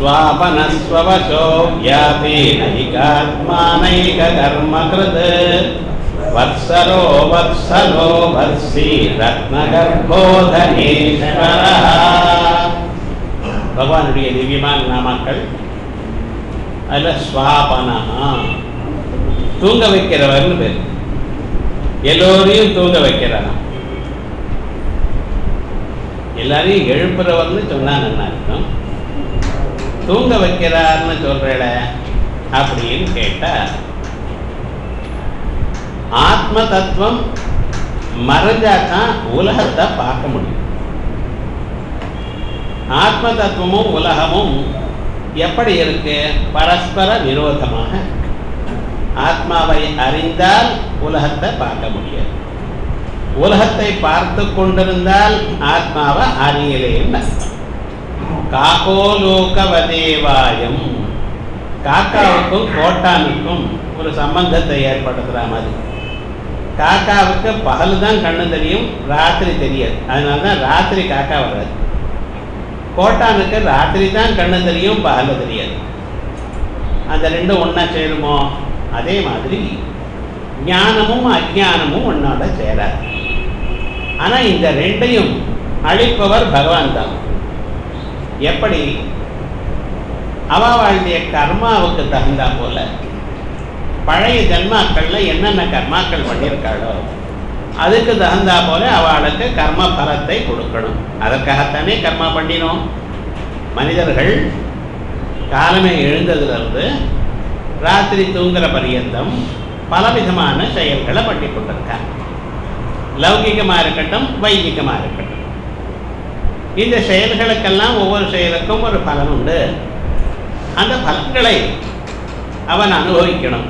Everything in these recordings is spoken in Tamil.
स्वापनस्ववशो व्यापी नैकात्मानैककर्मकृत् वत्सरो वत्सलो वत्सी ரத்னகர்போதனேஸ்வரः பகவானுடைய திவ்யமான நாமாக்கள் அதில் ஸ்வாபனஹா தூங்க வைக்கிறவர்னு பேர் எல்லோரையும் தூங்க வைக்கிறானா எல்லாரையும் எழுப்புறவர்னு சொன்னா நல்லா இருக்கும் தூங்க வைக்கிறார்னு சொல்றேட அப்படின்னு கேட்டா ஆத்ம தத்துவம் மறைஞ்சாதான் உலகத்தை பார்க்க முடியும் ஆத்ம தத்துவமும் உலகமும் எப்படி இருக்கு பரஸ்பர விரோதமாக இருக்கு. ஆத்மாவை அறிந்தால் உலகத்தை பார்க்க முடியாது உலகத்தை பார்த்து கொண்டிருந்தால் ஆத்மாவை அறியலேன்னு அர்த்தம் காகோலோகவதேவாயம் காக்காவுக்கும் கோட்டானுக்கும் ஒரு சம்பந்தத்தை ஏற்படுத்துகிற மாதிரி காக்காவுக்கு பகல் தான் கண்ணு தெரியும் ராத்திரி தெரியாது அதனால தான் ராத்திரி காக்கா வராது கோட்டானுக்கு ராத்திரி தான் கண்ணு தெரியும் பகல் தெரியாது அந்த ரெண்டும் ஒன்றா சேருமோ அதே மாதிரி ஞானமும் அஜானமும் ஒன்னோட சேராது ஆனால் இந்த ரெண்டையும் அழிப்பவர் பகவான் தான் எப்படி அவளுடைய கர்மாவுக்கு தகுந்தா போல பழைய ஜன்மாக்கள்ல என்னென்ன கர்மாக்கள் பண்ணியிருக்காளோ அதுக்கு தகுந்தா போல அவளுக்கு கர்ம பலத்தை கொடுக்கணும் அதற்காகத்தானே கர்மா பண்ணினோம் மனிதர்கள் காலமே எழுந்ததிலிருந்து ராத்திரி தூங்குற பரியந்தம் பலவிதமான செயல்களை பண்ணி கொண்டிருக்காங்க லௌகிகமாக இருக்கட்டும் வைதிகமாக இருக்கட்டும் இந்த செயல்களுக்கெல்லாம் ஒவ்வொரு செயலுக்கும் ஒரு பலன் உண்டு அந்த பலன்களை அவன் அனுபவிக்கணும்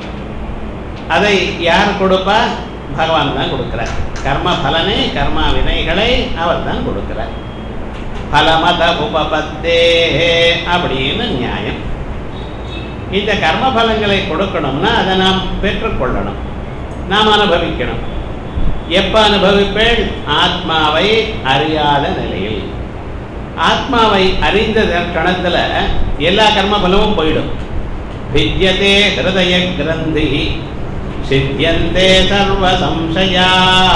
அதை யார் கொடுப்பா பகவான் தான் கொடுக்கிறார் கர்ம பலனை கர்மா வினைகளை அவர் தான் கொடுக்கிறார் பலமத உபபத்தே அப்படின்னு நியாயம் இந்த கர்ம பலங்களை கொடுக்கணும்னா அதை நாம் பெற்றுக்கொள்ளணும் நாம் அனுபவிக்கணும் எப்ப அனுபவிப்பேள் ஆத்மாவை அறியாத நிலையில் ஆத்மாவை அறிந்த கணத்துல எல்லா கர்ம பலமும் போயிடும் வித்யதே ஹிருதய கிரந்தி சித்தியந்தே சர்வ சம்சயாக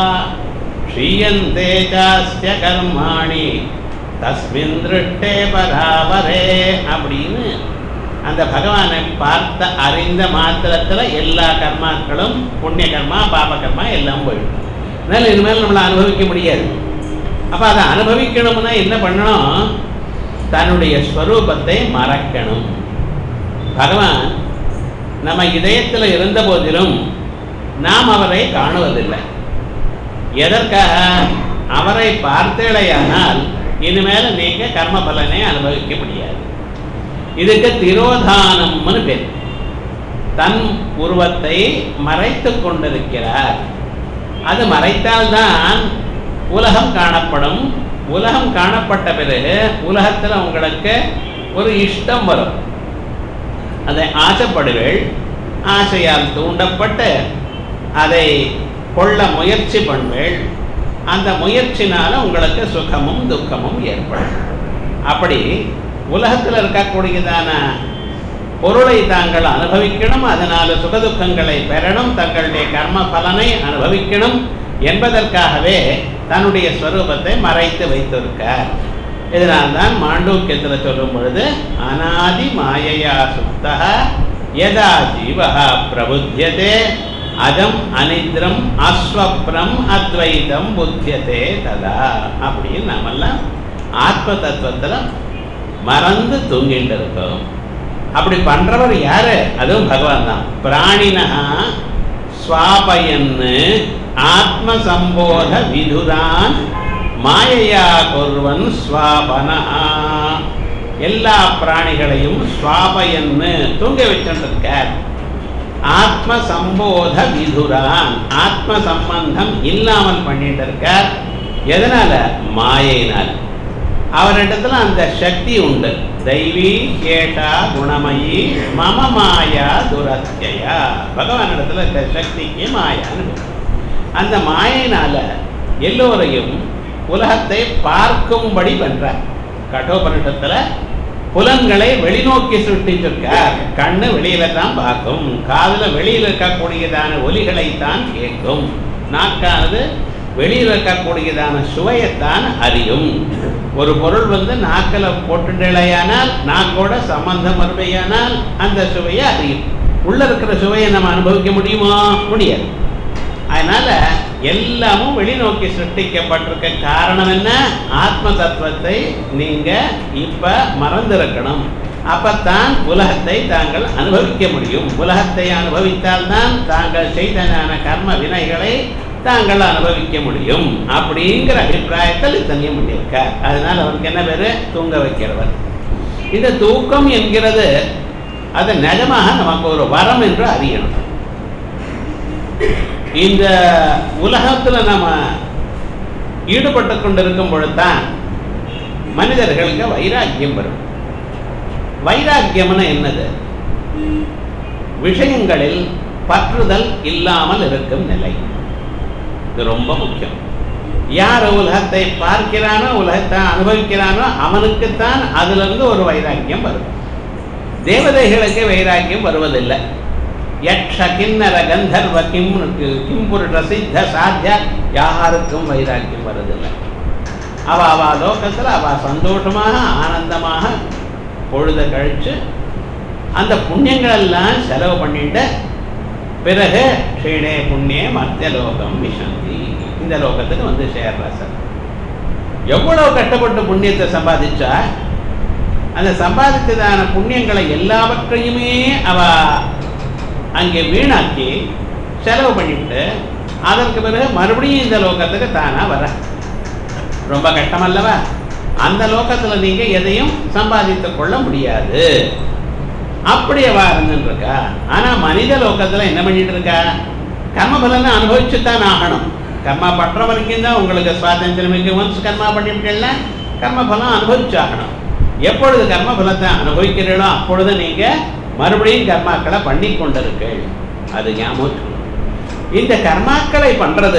க்ஷீயந்தே சாஸ்ய கர்மாணி தஸ்மின் திருஷ்டே பராபரே அப்படின்னு அந்த பகவானை பார்த்த அறிந்த மாத்திரத்துல எல்லா கர்மாக்களும் புண்ணிய கர்மா பாப கர்மா எல்லாம் போயிடும் அதனால இனிமேல் நம்மளை அனுபவிக்க முடியாது அப்ப அதை அனுபவிக்கணும்னா என்ன பண்ணணும் தன்னுடைய ஸ்வரூபத்தை மறக்கணும் பகவான் நம்ம இதயத்தில் இருந்த போதிலும் நாம் அவரை காணுவதில்லை எதற்காக அவரை பார்த்தேளையானால் இனிமேல் நீங்க கர்ம பலனை அனுபவிக்க முடியாது இதுக்கு திரோதானம்னு பேர் தன் உருவத்தை மறைத்து கொண்டிருக்கிறார் அது மறைத்தால்தான் உலகம் காணப்படும் உலகம் காணப்பட்ட பிறகு உலகத்தில் உங்களுக்கு ஒரு இஷ்டம் வரும் அதை ஆசைப்படுவேள் ஆசையால் தூண்டப்பட்டு அதை கொள்ள முயற்சி பண்ணுவேள் அந்த முயற்சினால உங்களுக்கு சுகமும் துக்கமும் ஏற்படும் அப்படி உலகத்தில் இருக்கக்கூடியதான பொருளை தாங்கள் அனுபவிக்கணும் அதனால சுகதுக்கங்களை பெறணும் தங்களுடைய கர்ம பலனை அனுபவிக்கணும் என்பதற்காகவே தன்னுடைய ஸ்வரூபத்தை மறைத்து வைத்திருக்கார் இதனால்தான் மாண்டூக்கியத்தில் சொல்லும் பொழுது அநாதி மாயையா சுத்தக யதா ஜீவகா பிரபுத்தியதே அஜம் அனித்ரம் அஸ்வப்னம் அத்வைதம் புத்தியதே ததா அப்படின்னு நாமெல்லாம் ஆத்ம தத்துவத்தில் மறந்து தூங்கிட்டு இருக்கோம் அப்படி பண்றவர் யாரு அதுவும் பகவான் தான் பிராணினா ஸ்வாபயன்னு ஆத்ம சம்போத விதுரான் மாயையா கொர்வன் ஸ்வாபனா எல்லா பிராணிகளையும் ஸ்வாபயன்னு தூங்க வச்சுருக்கார் ஆத்ம சம்போத விதுரான் ஆத்ம சம்பந்தம் இல்லாமல் பண்ணிட்டு இருக்கார் எதனால மாயையினால் அவரிடத்துல அந்த சக்தி உண்டு தெய்வீ கேட்டா குணமயி மம மாயா துரத்தியா பகவானிடத்துல இந்த சக்திக்கு மாயான்னு பேரு. அந்த மாயினால எல்லோரையும் உலகத்தை பார்க்கும்படி பண்றார் கட்டோபனிஷத்துல புலன்களை வெளிநோக்கி சுட்டிச்சிருக்கார் கண்ணு வெளியில தான் பார்க்கும் காதுல வெளியில இருக்கக்கூடியதான ஒலிகளை தான் கேட்கும் நாக்கானது வெளியில் இருக்கக்கூடியதான சுவையைத்தான் அறியும் ஒரு பொருள் வந்து நாக்கில் போட்டுடையானால் நாக்கோட சம்பந்தம் வருமையானால் அந்த சுவையை அறியும் உள்ள இருக்கிற சுவையை நம்ம அனுபவிக்க முடியுமா முடியாது அதனால எல்லாமும் வெளிநோக்கி சிருஷ்டிக்கப்பட்டிருக்க காரணம் என்ன ஆத்ம தத்துவத்தை நீங்க இப்ப மறந்திருக்கணும் அப்பத்தான் உலகத்தை தாங்கள் அனுபவிக்க முடியும் உலகத்தை அனுபவித்தால்தான் தாங்கள் செய்தனான கர்ம வினைகளை தாங்கள் அனுபவிக்க முடியும் அப்படிங்கிற அபிப்பிராயத்தில் இத்தனையும் பண்ணியிருக்கார் அதனால் அவருக்கு என்ன பேரு தூங்க வைக்கிறவர் இந்த தூக்கம் என்கிறது அது நிஜமாக நமக்கு ஒரு வரம் என்று அறியணும் இந்த உலகத்துல நம்ம ஈடுபட்டு கொண்டிருக்கும் பொழுதுதான் மனிதர்களுக்கு வைராக்கியம் வரும் வைராக்கியம்னு என்னது விஷயங்களில் பற்றுதல் இல்லாமல் இருக்கும் நிலை இது ரொம்ப முக்கியம் யார் உலகத்தை பார்க்கிறானோ உலகத்தை அனுபவிக்கிறானோ அவனுக்குத்தான் அதுல இருந்து ஒரு வைராக்கியம் வரும் தேவதைகளுக்கு வைராக்கியம் வருவதில்லை யக்ஷ கிண்ணர கந்தர்வ கிம் கிம் புருஷ சித்த சாத்திய யாருக்கும் வைராக்கியம் வருவதில்லை அவ அவ லோகத்தில் அவ சந்தோஷமாக ஆனந்தமாக பொழுத கழிச்சு அந்த புண்ணியங்கள் எல்லாம் செலவு பண்ணிட்டு பிறகு க்ஷீணே புண்ணிய மத்திய லோகம் விசந்தி இந்த லோகத்துக்கு வந்து சேர்றா சார் எவ்வளவு கஷ்டப்பட்டு புண்ணியத்தை சம்பாதிச்சா அந்த சம்பாதித்ததான புண்ணியங்களை எல்லாவற்றையுமே அவ அங்கே வீணாக்கி செலவு பண்ணிவிட்டு அதற்கு பிறகு மறுபடியும் இந்த லோகத்துக்கு தானா வர ரொம்ப கஷ்டம் அல்லவா அந்த லோகத்துல நீங்க எதையும் சம்பாதித்துக் கொள்ள முடியாது அப்படி அவ இருந்துட்டு இருக்கா ஆனா மனித லோகத்துல என்ன பண்ணிட்டு இருக்கா கர்மபலனை அனுபவிச்சுத்தான் ஆகணும் கர்மா பண்ற வரைக்கும் தான் உங்களுக்கு சுவாதந்திரம் இருக்கு ஒன்ஸ் கர்மா பண்ணிவிட்டீங்கன்னா கர்மபலம் அனுபவிச்சாகணும் எப்பொழுது கர்மபலத்தை அனுபவிக்கிறீர்களோ அப்பொழுது நீங்க மறுபடியும் கர்மாக்களை பண்ணி கொண்டிருக்கீள் அது ஞாபகம் இந்த கர்மாக்களை பண்றது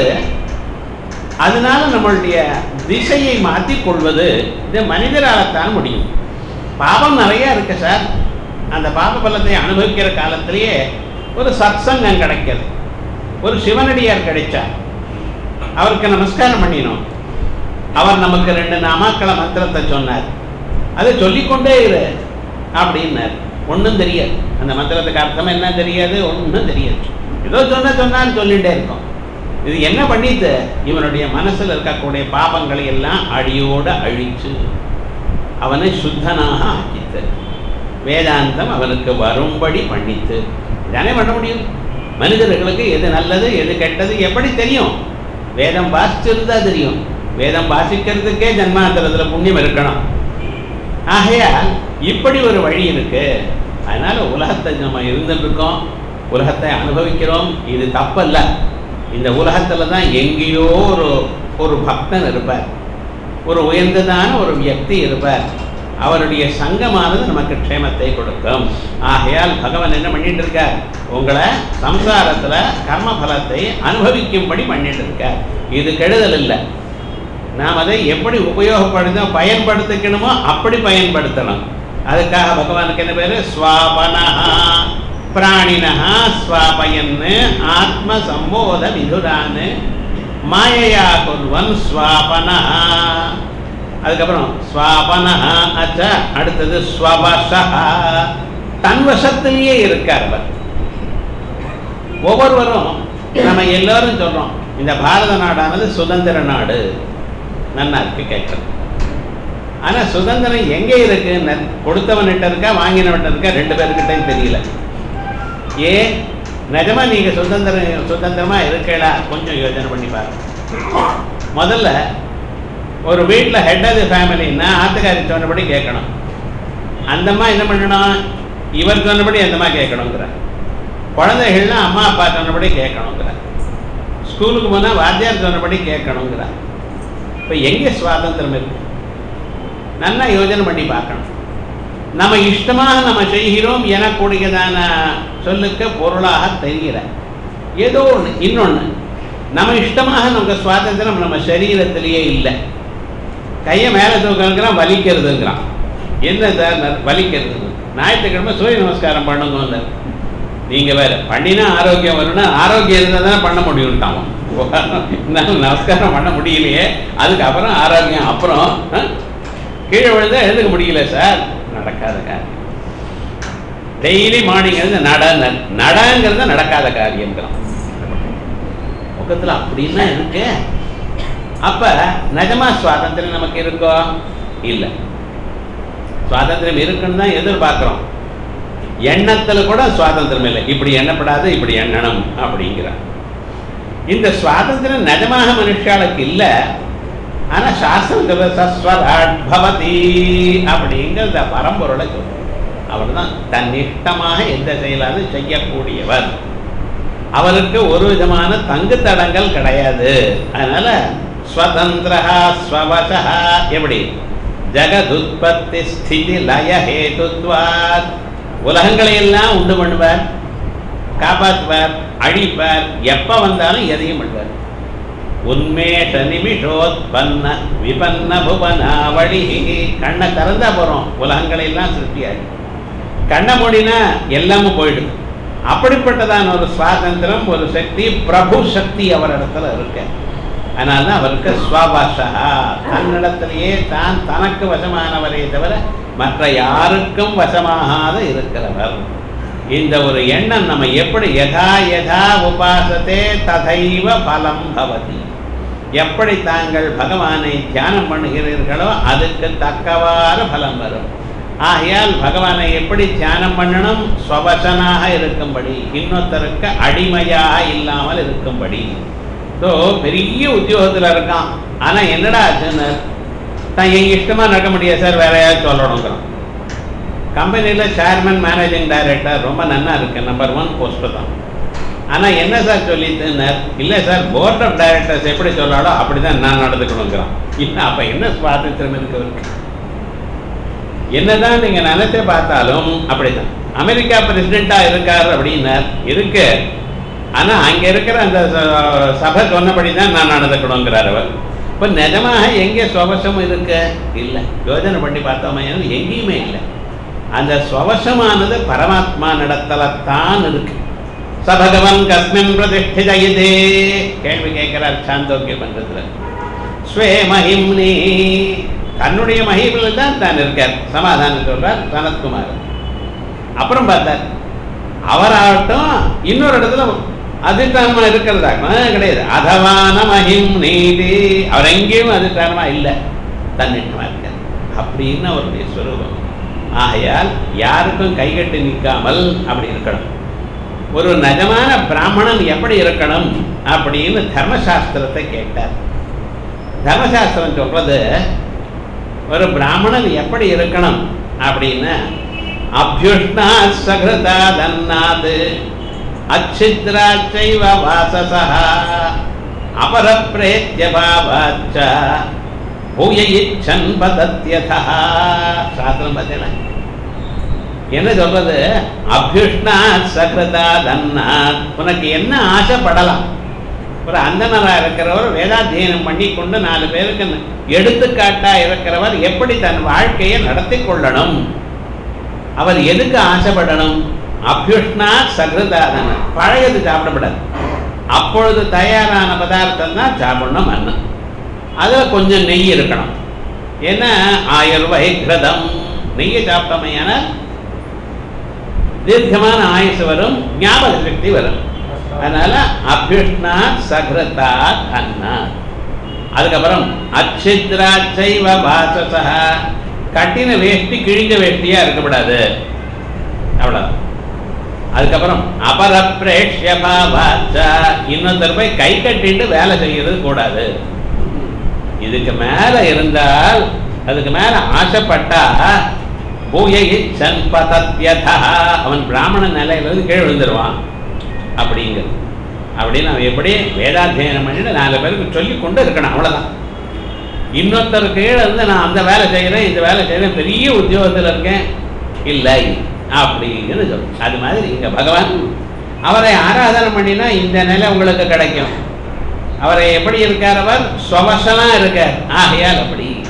அதனால நம்மளுடைய திசையை மாற்றிக் கொள்வது இது மனிதரால்தான் முடியும் பாவம் நிறைய இருக்கு சார் அந்த பாப பலத்தை அனுபவிக்கிற காலத்திலேயே ஒரு சத்சங்கம் கிடைக்கிறது ஒரு சிவனடியார் கிடைச்சார் அவருக்கு நமஸ்காரம் பண்ணினோம் அவர் நமக்கு ரெண்டு நாமாக்கள மந்திரத்தை சொன்னார் அதை சொல்லிக்கொண்டே இரு அப்படின்னார் ஒன்றும் தெரியாது அந்த மந்திரத்துக்கு அர்த்தம் என்ன தெரியாது ஒன்றும் தெரியாது ஏதோ சொன்ன சொன்னான்னு சொல்லிட்டே இருக்கோம் இது என்ன பண்ணிட்டு இவனுடைய மனசுல இருக்கக்கூடிய பாபங்களை எல்லாம் அடியோட அழிச்சு அவனை சுத்தனாக ஆக்கித்து வேதாந்தம் அவனுக்கு வரும்படி பண்ணித்து இதானே பண்ண முடியும் மனிதர்களுக்கு எது நல்லது எது கெட்டது எப்படி தெரியும் வேதம் வாசிச்சிருந்தா தெரியும் வேதம் வாசிக்கிறதுக்கே ஜன்மாந்திரத்துல புண்ணியம் இருக்கணும் ஆகையால் இப்படி ஒரு வழி இருக்கு அதனால உலகத்தை நம்ம இருந்துட்டு இருக்கோம் உலகத்தை அனுபவிக்கிறோம் இது தப்பல்ல இந்த உலகத்துல தான் எங்கேயோ ஒரு ஒரு பக்தன் இருப்பார் ஒரு உயர்ந்ததான ஒரு வியக்தி இருப்பார் அவருடைய சங்கமானது நமக்கு க்ஷேமத்தை கொடுக்கும் ஆகையால் பகவான் என்ன பண்ணிட்டு இருக்கார் உங்களை சம்சாரத்துல கர்ம பலத்தை அனுபவிக்கும்படி பண்ணிட்டு இருக்கார் இது கெடுதல் இல்லை நாம் அதை எப்படி உபயோகப்படுத்த பயன்படுத்திக்கணுமோ அப்படி பயன்படுத்தணும் அதுக்காக பகவானுக்கு என்ன பேரு ஸ்வாபனஹா பிராணினஹா ஸ்வாபயன்னு ஆத்ம சம்போத விதுரான்னு மாயையா குர்வன் ஸ்வாபனஹா அதுக்கப்புறம் ஸ்வாபனஹா அச்ச அடுத்தது ஸ்வபஷா தன் வசத்திலேயே இருக்கார் அவர் ஒவ்வொருவரும் நம்ம எல்லாரும் சொல்றோம் இந்த பாரத நாடானது சுதந்திர நாடு நன்னா இருக்கு கேட்கறது ஆனா சுதந்திரம் எங்க இருக்கு கொடுத்தவன்கிட்ட இருக்கா வாங்கினவன்கிட்ட இருக்கா ரெண்டு பேருக்கிட்டையும் தெரியல ஏன் நிஜமா நீங்க சுதந்திரம் சுதந்திரமா இருக்கலா கொஞ்சம் யோசனை பண்ணி பாருங்க முதல்ல ஒரு வீட்டில் ஹெட் ஆஃப் தி ஃபேமிலின்னா ஆத்துக்காரி சொன்னபடி கேட்கணும் அந்தம்மா என்ன பண்ணணும் இவர் சொன்னபடி அந்தம்மா கேட்கணுங்கிற குழந்தைகள்னா அம்மா அப்பா சொன்னபடி கேட்கணுங்கிற ஸ்கூலுக்கு போனால் வாத்தியார் சொன்னபடி கேட்கணுங்கிற இப்போ எங்கே சுவாதந்திரம் இருக்கு நல்லா யோஜனை பண்ணி பார்க்கணும் நம்ம இஷ்டமாக நம்ம செய்கிறோம் எனக்கூடியதான சொல்லுக்கு பொருளாக தெரியல ஏதோ ஒன்று இன்னொன்று நம்ம இஷ்டமாக நமக்கு சுவாதந்திரம் நம்ம சரீரத்திலேயே இல்லை கையை மேலே தூக்கிறோங்கிறான் வலிக்கிறதுங்கிறான் என்ன சார் ந- வலிக்கிறது ஞாயிற்றுக்கிழமை சூரிய நமஸ்காரம் பண்ணுங்க நீங்க வேற பண்ணினா ஆரோக்கியம் வரும்னா ஆரோக்கியம் இருந்தால் தானே பண்ண முடியும்ட்டான் இருந்தாலும் நமஸ்காரம் பண்ண முடியலையே அதுக்கப்புறம் ஆரோக்கியம் அப்புறம் ஆ? கீழே விழுந்தா எழுதுக்க முடியல சார் நடக்காத காரியம் டெய்லி மார்னிங் எழுந்து நட ந- நடங்கிறது நடக்காத காரியங்கிறான் முகத்துல அப்படின்னா இருக்கு அப்ப நிஜமா சுவாதந்திரம் நமக்கு இருக்கோ இல்லை சுவாதந்திரம் இருக்குன்னு தான் எதிர்பார்க்கிறோம் எண்ணத்துல கூட சுவாதந்திரம் இல்லை இப்படி எண்ணப்படாது இப்படி எண்ணணும் அப்படிங்கிறார் இந்த சுவாதந்திரம் நிஜமாக மனுஷாளுக்கு இல்லை ஆனா சாஸ்திரம் சஸ்வராட் பவதி அப்படிங்கிற பரம்பொருளை சொல்றோம் அவர் தான் தன் இஷ்டமாக எந்த செயலாவது செய்யக்கூடியவர் அவருக்கு ஒரு விதமான தங்கு தடங்கள் கிடையாது அதனால ஸ்வதந்திரா ஸ்வவசா எப்படி ஜகதுத்பத்தி ஸ்திதி லய ஹேதுத்வாத் உலகங்களை எல்லாம் உண்டு பண்ணுவார் காப்பாற்றுவார் அழிப்பார் எப்ப வந்தாலும் எதையும் பண்ணுவார் உன்மேஷ நிமிஷோத்பன்ன விபன்ன புவனாவளி கண்ணை திறந்தா போறோம் உலகங்களை எல்லாம் சிருஷ்டியாரு கண்ணை மூடினா எல்லாமும் போயிடுது அப்படிப்பட்டதான ஒரு சுவாதந்திரம் ஒரு சக்தி பிரபு சக்தி அவர் இடத்துல இருக்கு அதனால தான் அவருக்கு ஸ்வவசா தன்னிடத்திலேயே தான் தனக்கு வசமானவரே தவிர மற்ற யாருக்கும் வசமாகாத இருக்கிறவர் இந்த ஒரு எண்ணம் நம்ம எப்படி யதா யதா உபாசத்தே ததைவ பலம் பவதி எப்படி தாங்கள் பகவானை தியானம் பண்ணுகிறீர்களோ அதுக்கு தக்கவாறு பலம் வரும் ஆகையால் பகவானை எப்படி தியானம் பண்ணணும் ஸ்வவசனாக இருக்கும்படி இன்னொருத்தருக்கு அடிமையாக இல்லாமல் இருக்கும்படி ஸோ பெரிய உத்தியோகத்தில் இருக்கான் ஆனால் என்னடா ஆச்சுன்னு தான் என் இஷ்டமாக நடக்க முடியாது சார் வேற யாராவது சொல்லணுங்கிறான் கம்பெனியில் சேர்மன் மேனேஜிங் டைரக்டர் ரொம்ப நன்னா இருக்கு நம்பர் ஒன் போஸ்ட்டு தான் ஆனால் என்ன சார் சொல்லிட்டுனர் இல்லை சார் போர்ட் ஆஃப் டைரக்டர்ஸ் எப்படி சொல்லாலோ அப்படி தான் நான் நடந்துக்கணுங்கிறான் இல்லை அப்போ என்ன சுவாதந்திரம் இருக்கு அவருக்கு என்னதான் நீங்க நினைச்சே பார்த்தாலும் அப்படிதான் அமெரிக்கா பிரசிடென்டா இருக்காரு அப்படின்னார் இருக்கு ஆனா அங்க இருக்கிற அந்த ச- சபை சொன்னபடி தான் நான் நடந்துக்கணுங்கிறார் அவர் இப்ப நிஜமாக எங்கே சுவசம் இருக்கு இல்லை யோஜனை பண்ணி பார்த்தோமே எங்கேயுமே இல்லை அந்த சுவசமானது பரமாத்மா நடத்தல தான் இருக்கு சபகவன் கஸ்மின் பிரதிஷ்டித இதே கேள்வி கேட்கிறார் சாந்தோக்கிய பண்றதுல ஸ்வே மகிம்னி தன்னுடைய மகிமில் தான் தான் இருக்கார் சமாதானம் சொல்றார் சனத்குமார் அப்புறம் பார்த்தார் அவராகட்டும் இன்னொரு இடத்துல அதிஷ்டானமா இருக்கிறதா ஆ, கிடையாது அதவான மகிம் நீதி அவர் எங்கேயும் அதிஷ்டானமா இல்லை தன்னிட்டமா இருக்கார் அப்படின்னு அவருடைய ஸ்வரூபம் ஆகையால் யாருக்கும் கைகட்டி நிற்காமல் அப்படி இருக்கணும் ஒரு நிஜமான பிராமணன் எப்படி இருக்கணும் அப்படின்னு தர்மசாஸ்திரத்தை கேட்டார் தர்மசாஸ்திரம் சொல்றது ஒரு பிராமணன் எப்படி இருக்கணும் அப்படின்னு அபியுஷ்ணா சகிருதா தன்னாது அச்சித்ராச்சைவ வாசசா அபரப்ரேத்ய பாவாச்ச பூய இச்சன் பதத்யதா சாஸ்திரம் பார்த்தீங்களா என்ன சொல்றது அபியுஷ்ணா சகிருதா தன்னாத் உனக்கு என்ன ஆசைப்படலாம் ஒரு அந்தனரா இருக்கிறவர் வேதாத்தியனம் பண்ணி கொண்டு நாலு பேருக்கு எடுத்துக்காட்டா இருக்கிறவர் எப்படி தன் வாழ்க்கையை நடத்தி கொள்ளணும் அவர் எதுக்கு ஆசைப்படணும் அபியுஷ்ணா சகிருதாதன பழையது சாப்பிடப்படாது அப்பொழுது தயாரான பதார்த்தம் தான் சாப்பிடணும் அன்னம் அதில் கொஞ்சம் நெய் இருக்கணும் ஏன்னா ஆயுர்வை கிரதம் நெய்யை சாப்பிட்டோமையான தீர்க்கமான ஆயுசு வரும் ஞாபக சக்தி வரும் அதனால அபியுஷ்ணா சகிருதா அன்னா அதுக்கப்புறம் அச்சித்ராச்சைவ பாசசா கட்டின வேஷ்டி கிழிஞ்ச வேஷ்டியா இருக்கக்கூடாது அவ்வளவு அதுக்கப்புறம் அபரப்ரேஷ்ய பாவாச்சா இன்னொருத்தர் போய் கை கட்டிட்டு வேலை செய்யறது கூடாது இதுக்கு மேல இருந்தால் அதுக்கு மேல ஆசைப்பட்டா பூயை சன்பதத்யதா அவன் பிராமண நிலையிலிருந்து கீழே விழுந்துருவான் அப்படிங்கிறது அப்படின்னு அவன் எப்படி வேதாத்தியனம் பண்ணிட்டு நாலு பேருக்கு சொல்லி கொண்டு இருக்கணும் அவ்வளவுதான் இன்னொருத்தர் கீழே இருந்து நான் அந்த வேலை செய்கிறேன் இந்த வேலை செய்கிறேன் பெரிய உத்தியோகத்தில் இருக்கேன் இல்லை அப்படின்னு சொல்லும் அது மாதிரி இங்க பகவான் அவரை ஆராதனை பண்ணினா இந்த நிலை உங்களுக்கு கிடைக்கும் அவரை எப்படி இருக்கார் அவர் சுவசனா இருக்கார் ஆகையால் அப்படி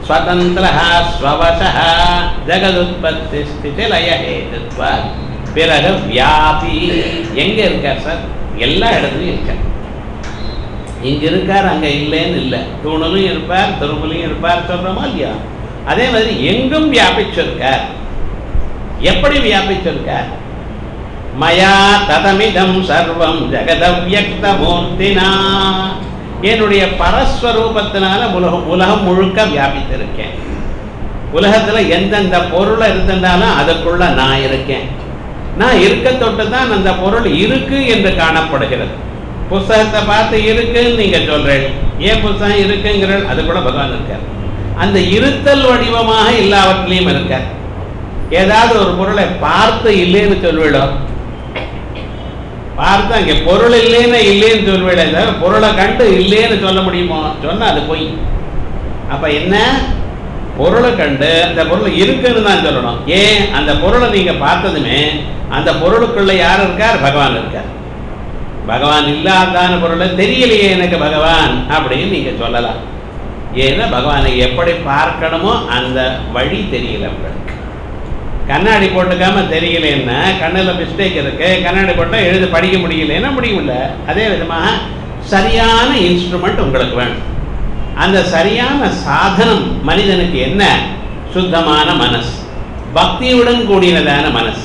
ஸ்வதந்திர ஸ்வவச ஜெகதுத்பத்தி ஸ்திதி லய ஹேதுத்வா பிறகு வியாபி எங்க இருக்கார் சார் எல்லா இடத்துலையும் இருக்கார் இங்க இருக்கார் அங்க இல்லைன்னு இல்லை தூணிலும் இருப்பார் திருமலையும் இருப்பார் சொல்றோமா இல்லையா அதே மாதிரி எங்கும் வியாபிச்சிருக்கார் எப்படி வியாபிச்சிருக்கார் மயா ததமிதம் சர்வம் ஜெகதவ்யக்த மூர்த்தினா என்னுடைய பரஸ்வரூபத்தினால உலகம் உலகம் முழுக்க வியாபித்திருக்கேன் உலகத்துல எந்தெந்த பொருளை இருந்தாலும் அதுக்குள்ள நான் இருக்கேன் நான் இருக்க தொட்டு தான் அந்த பொருள் இருக்கு என்று காணப்படுகிறது புஸ்தகத்தை பார்த்து இருக்குன்னு நீங்க சொல்றேன் ஏன் புஸ்தகம் இருக்குங்கிற அது கூட பகவான் இருக்கார் அந்த இருத்தல் வடிவமாக எல்லாவற்றிலையும் இருக்கார் ஏதாவது ஒரு பொருளை பார்த்து இல்லைன்னு சொல்லிவிடும் பார்த்து அங்கே பொருள் இல்லைன்னு இல்லைன்னு சொல்லுவேன் தவிர பொருளை கண்டு இல்லைன்னு சொல்ல முடியுமோ சொன்னா அது பொய் அப்ப என்ன பொருளை கண்டு அந்த பொருள் இருக்குன்னு தான் சொல்லணும் ஏன் அந்த பொருளை நீங்க பார்த்ததுமே அந்த பொருளுக்குள்ள யார் இருக்கார் பகவான் இருக்கார் பகவான் இல்லாதான பொருளை தெரியலையே எனக்கு பகவான் அப்படின்னு நீங்க சொல்லலாம் ஏன்னா பகவானை எப்படி பார்க்கணுமோ அந்த வழி தெரியல உங்களுக்கு கண்ணாடி போட்டுக்காம தெரியலன்னா கண்ணில் மிஸ்டேக் இருக்கு கண்ணாடி போட்டால் எழுத படிக்க முடியலன்னா முடியல அதே விதமாக சரியான இன்ஸ்ட்ருமெண்ட் உங்களுக்கு வேணும் அந்த சரியான சாதனம் மனிதனுக்கு என்ன சுத்தமான மனசு பக்தியுடன் கூடினதான மனசு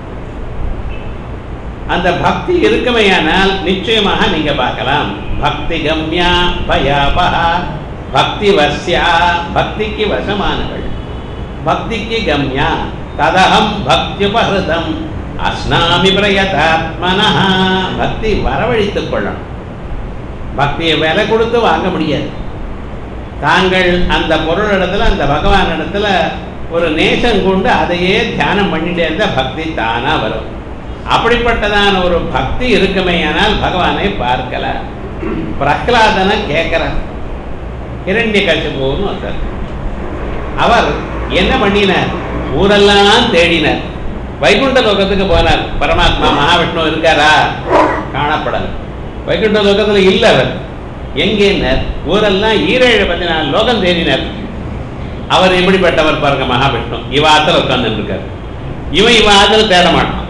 அந்த பக்தி இருக்குமையானால் நிச்சயமாக நீங்க பார்க்கலாம் பக்தி கம்யா பயாபகா பக்தி வசியா பக்திக்கு வசமானவள் பக்திக்கு கம்யா ததகம் பக்தியுபகிருதம் அஸ்னாமி பிரயதாத்மனா பக்தி வரவழைத்துக் கொள்ளணும் பக்தியை விலை கொடுத்து வாங்க முடியாது தாங்கள் அந்த பொருள் இடத்துல அந்த பகவான் இடத்துல ஒரு நேசம் கொண்டு அதையே தியானம் பண்ணிட்டே இருந்தால் பக்தி தானா வரும் அப்படிப்பட்டதான ஒரு பக்தி இருக்குமேயானால் பகவானை பார்க்கல பிரகலாதனை கேட்கிறார் இரண்டிய கட்சிபோன்னு ஒருத்தர் அவர் என்ன பண்ணினார் ஊரெல்லாம் தேடினார் வைகுண்ட லோகத்துக்கு போனார் பரமாத்மா மகாவிஷ்ணு இருக்காரா காணப்படல வைகுண்ட லோகத்துல இல்ல அவர் எங்கேன்னார் ஊரெல்லாம் ஈரேழு பதினாலு லோகம் தேடினார் அவர் எப்படிப்பட்டவர் பாருங்க மகாவிஷ்ணு இவ ஆத்துல உட்கார்ந்துட்டு இருக்காரு இவன் இவன் ஆத்துல தேட மாட்டான்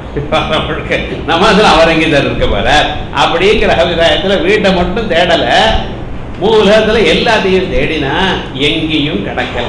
நம்ம அதுல அவர் எங்கே தான் இருக்க போற அப்படிங்கிற அபிப்பிராயத்துல வீட்டை மட்டும் தேடல மூலகத்துல எல்லாத்தையும் தேடினா எங்கேயும் கிடைக்கல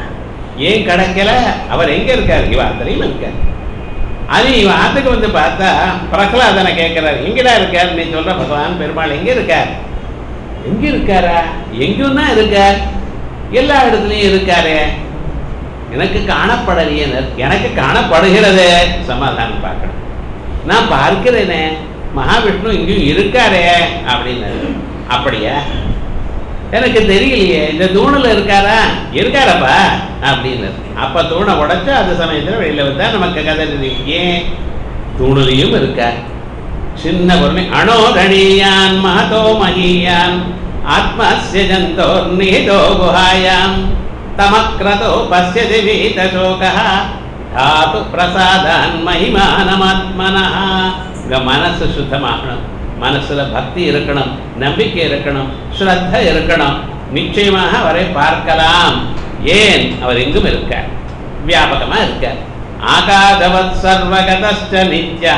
ஏன் கிடைக்கல அவர் எங்க இருக்காரு இவ ஆத்திரையும் இருக்காரு அது இவன் ஆத்துக்கு வந்து பார்த்தா பிரகலாதனை கேட்கிறார் எங்கடா இருக்கார் நீ சொல்ற பகவான் பெருமாள் எங்க இருக்கார் எங்க இருக்காரா எங்கும் தான் இருக்கார் எல்லா இடத்துலயும் இருக்காரே எனக்கு காணப்படலையே எனக்கு காணப்படுகிறதே சமாதானம் பார்க்கணும் நான் பார்க்கிறேனே மகாவிஷ்ணு இங்கேயும் இருக்காரே அப்படின்னு அப்படியா எனக்கு தெரியலையே இந்த தூணில் இருக்காரா இருக்காரப்பா அப்படின்னு அப்ப தூணை உடைச்சு அந்த சமயத்தில் வெளியில வந்தா நமக்கு கதை தெரியும் ஏன் தூணுலையும் இருக்கார் சின்ன பொருளை அணோரணீயான் மகதோ மகீயான் ஆத்மஸ்ய ஜந்தோர் நீதோ குஹாயாம் தமக்ரதோ பசியதி வீதசோகः தாது பிரசாதான் மகிமானமாத்மனः உங்க மனசு சுத்தமாகணும் மனசுல பக்தி இருக்கணும் நம்பிக்கை இருக்கணும் ஸ்ரத்த இருக்கணும் நிச்சயமாக அவரை பார்க்கலாம் ஏன் அவர் எங்கும் இருக்கார் வியாபகமா இருக்கார் ஆகாதவத் சர்வகதஸ்ட நித்யா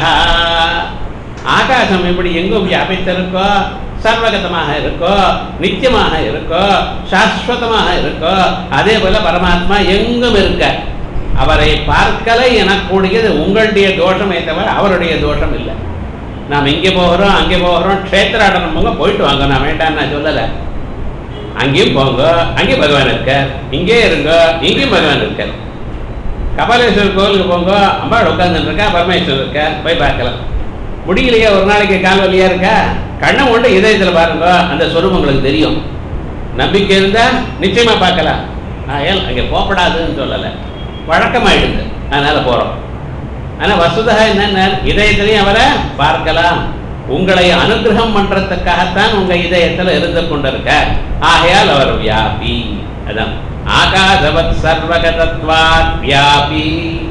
ஆகாசம் எப்படி எங்கும் வியாபித்திருக்கோ சர்வகதமாக இருக்கோ நித்தியமாக இருக்கோ சாஸ்வதமாக இருக்கோ அதே போல பரமாத்மா எங்கும் இருக்க அவரை பார்க்கலை எனக்கூடியது உங்களுடைய தோஷமே தவிர அவருடைய தோஷம் இல்லை நாம் இங்கே போகிறோம் அங்கே போகிறோம் க்ஷேத்திராடனம் போங்க போயிட்டு வாங்க நான் வேண்டாம் நான் சொல்லலை அங்கேயும் போங்க அங்கேயும் பகவான் இருக்கார் இங்கே இருங்க இங்கேயும் பகவான் இருக்கார் கபாலேஸ்வரர் கோவிலுக்கு போங்க அம்பாள் உட்கார்ந்துட்டு இருக்கா பரமேஸ்வரர் இருக்கார் போய் பார்க்கலாம் முடியலையா ஒரு நாளைக்கு கால் வலியா இருக்கா கண்ணை கொண்டு இதயத்துல பாருங்க அந்த சொரூபம் உங்களுக்கு தெரியும் நம்பிக்கை இருந்தா நிச்சயமா பார்க்கலாம் ஆயல் அங்கே போகப்படாதுன்னு சொல்லலை வழக்கமாயிடுது அதனால போறோம் ஆனா வசுதா என்ன இதயத்திலையும் அவரை பார்க்கலாம் உங்களை அனுகிரகம் பண்றதுக்காகத்தான் உங்க இதயத்துல இருந்து கொண்டிருக்க ஆகையால் அவர் வியாபி அதான் ஆகாசவத் சர்வகதத்வாத் வியாபி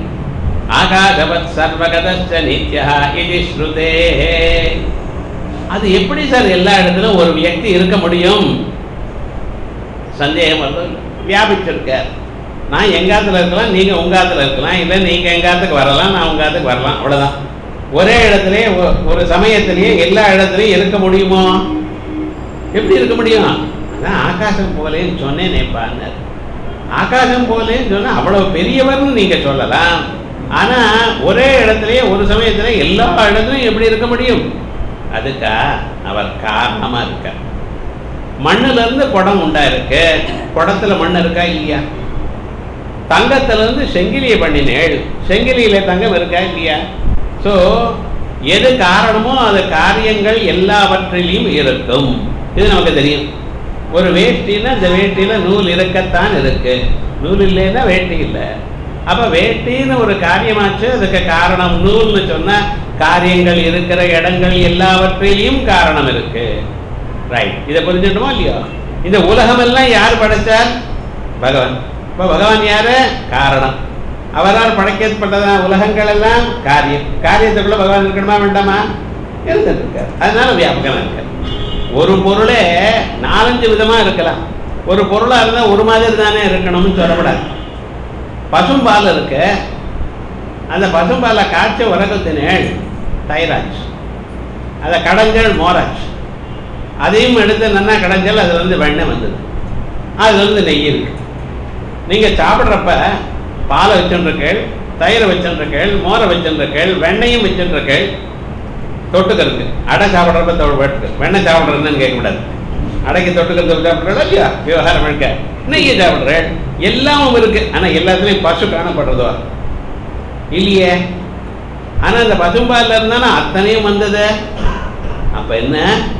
ஆகாசவத் சர்வகதஸ்ட நித்யா இது ஸ்ருதே அது எப்படி சார் எல்லா இடத்துலும் ஒரு வியக்தி இருக்க முடியும் சந்தேகம் வருது வியாபிச்சிருக்கார் நான் எங்காத்துல இருக்கலாம் நீங்க உங்காத்துல இருக்கலாம் இல்லை நீங்க எங்காத்துக்கு வரலாம் நான் உங்காத்துக்கு வரலாம் அவ்வளவுதான் ஒரே இடத்துலயே ஒ- ஒரு சமயத்திலேயே எல்லா இடத்துலயும் இருக்க முடியுமோ எப்படி இருக்க முடியும் அதான் ஆகாசம் போலேன்னு சொன்னேன் நேப்பான்னு ஆகாசம் போலேன்னு சொன்னா அவ்வளவு பெரியவர்னு நீங்க சொல்லலாம் ஆனா ஒரே இடத்துலயே ஒரு சமயத்துல எல்லா இடத்துலயும் எப்படி இருக்க முடியும் அதுக்கா அவர் காரணமா இருக்கார் மண்ணுல இருந்து குடம் உண்டா இருக்கு குடத்துல மண் இருக்கா இல்லையா தங்கத்துல இருந்து செங்கிலியை பண்ணினேள் செங்கிலியில தங்கம் இருக்கா இல்லையா ஸோ எது காரணமோ அது காரியங்கள் எல்லாவற்றிலையும் இருக்கும் இது நமக்கு தெரியும் ஒரு வேஷ்டின்னா இந்த வேஷ்டியில நூல் இருக்கத்தான் இருக்கு நூல் இல்லைன்னா வேஷ்டி இல்லை அப்ப வேஷ்டின்னு ஒரு காரியமாச்சு அதுக்கு காரணம் நூல்னு சொன்னா காரியங்கள் இருக்கிற இடங்கள் எல்லாவற்றிலையும் காரணம் இருக்கு ரைட் இதை புரிஞ்சுட்டோமா இல்லையா இந்த உலகம் எல்லாம் யார் படைச்சார் பகவான் இப்ப பகவான் யாரு காரணம் அவரால் படைக்கப்பட்டதா உலகங்கள் எல்லாம் காரியம் காரியத்துக்குள்ள பகவான் இருக்கணுமா வேண்டாமா இருந்துட்டு இருக்கார் அதனால வியாபகம் இருக்கார் ஒரு பொருளே நாலஞ்சு விதமா இருக்கலாம் ஒரு பொருளா இருந்தா ஒரு மாதிரி தானே இருக்கணும்னு சொல்லப்படாது பசும்பால் இருக்கு அந்த பசும்பாலை காய்ச்ச உலகத்தினேள் தயிராச்சு அதை கடஞ்சல் மோராச்சு அதையும் எடுத்து நல்லா கடைஞ்சல் அது வந்து வெண்ணெய் வந்தது அது வந்து நெய் இருக்கு நீங்க சாப்பிட்றப்ப பாலை வச்சுருக்கேள் தயிரை வச்சுருக்கேள் மோரை வச்சுருக்கேள் வெண்ணையும் வச்சுருக்கேள் தொட்டுக்கிறதுக்கு அடை சாப்பிட்றப்ப தொட்டு வெண்ணெய் சாப்பிட்றதுன்னு கேட்கக்கூடாது அடைக்கு தொட்டுக்கிறது சாப்பிட்றா இல்லையா விவகாரம் இருக்க நெய்யை சாப்பிட்றேன் எல்லாமும் இருக்கு ஆனா எல்லாத்துலயும் பசு காணப்படுறதோ இல்லையே ஆனா அந்த பசும்பால்ல இருந்தானா அத்தனையும் வந்தது அப்ப என்ன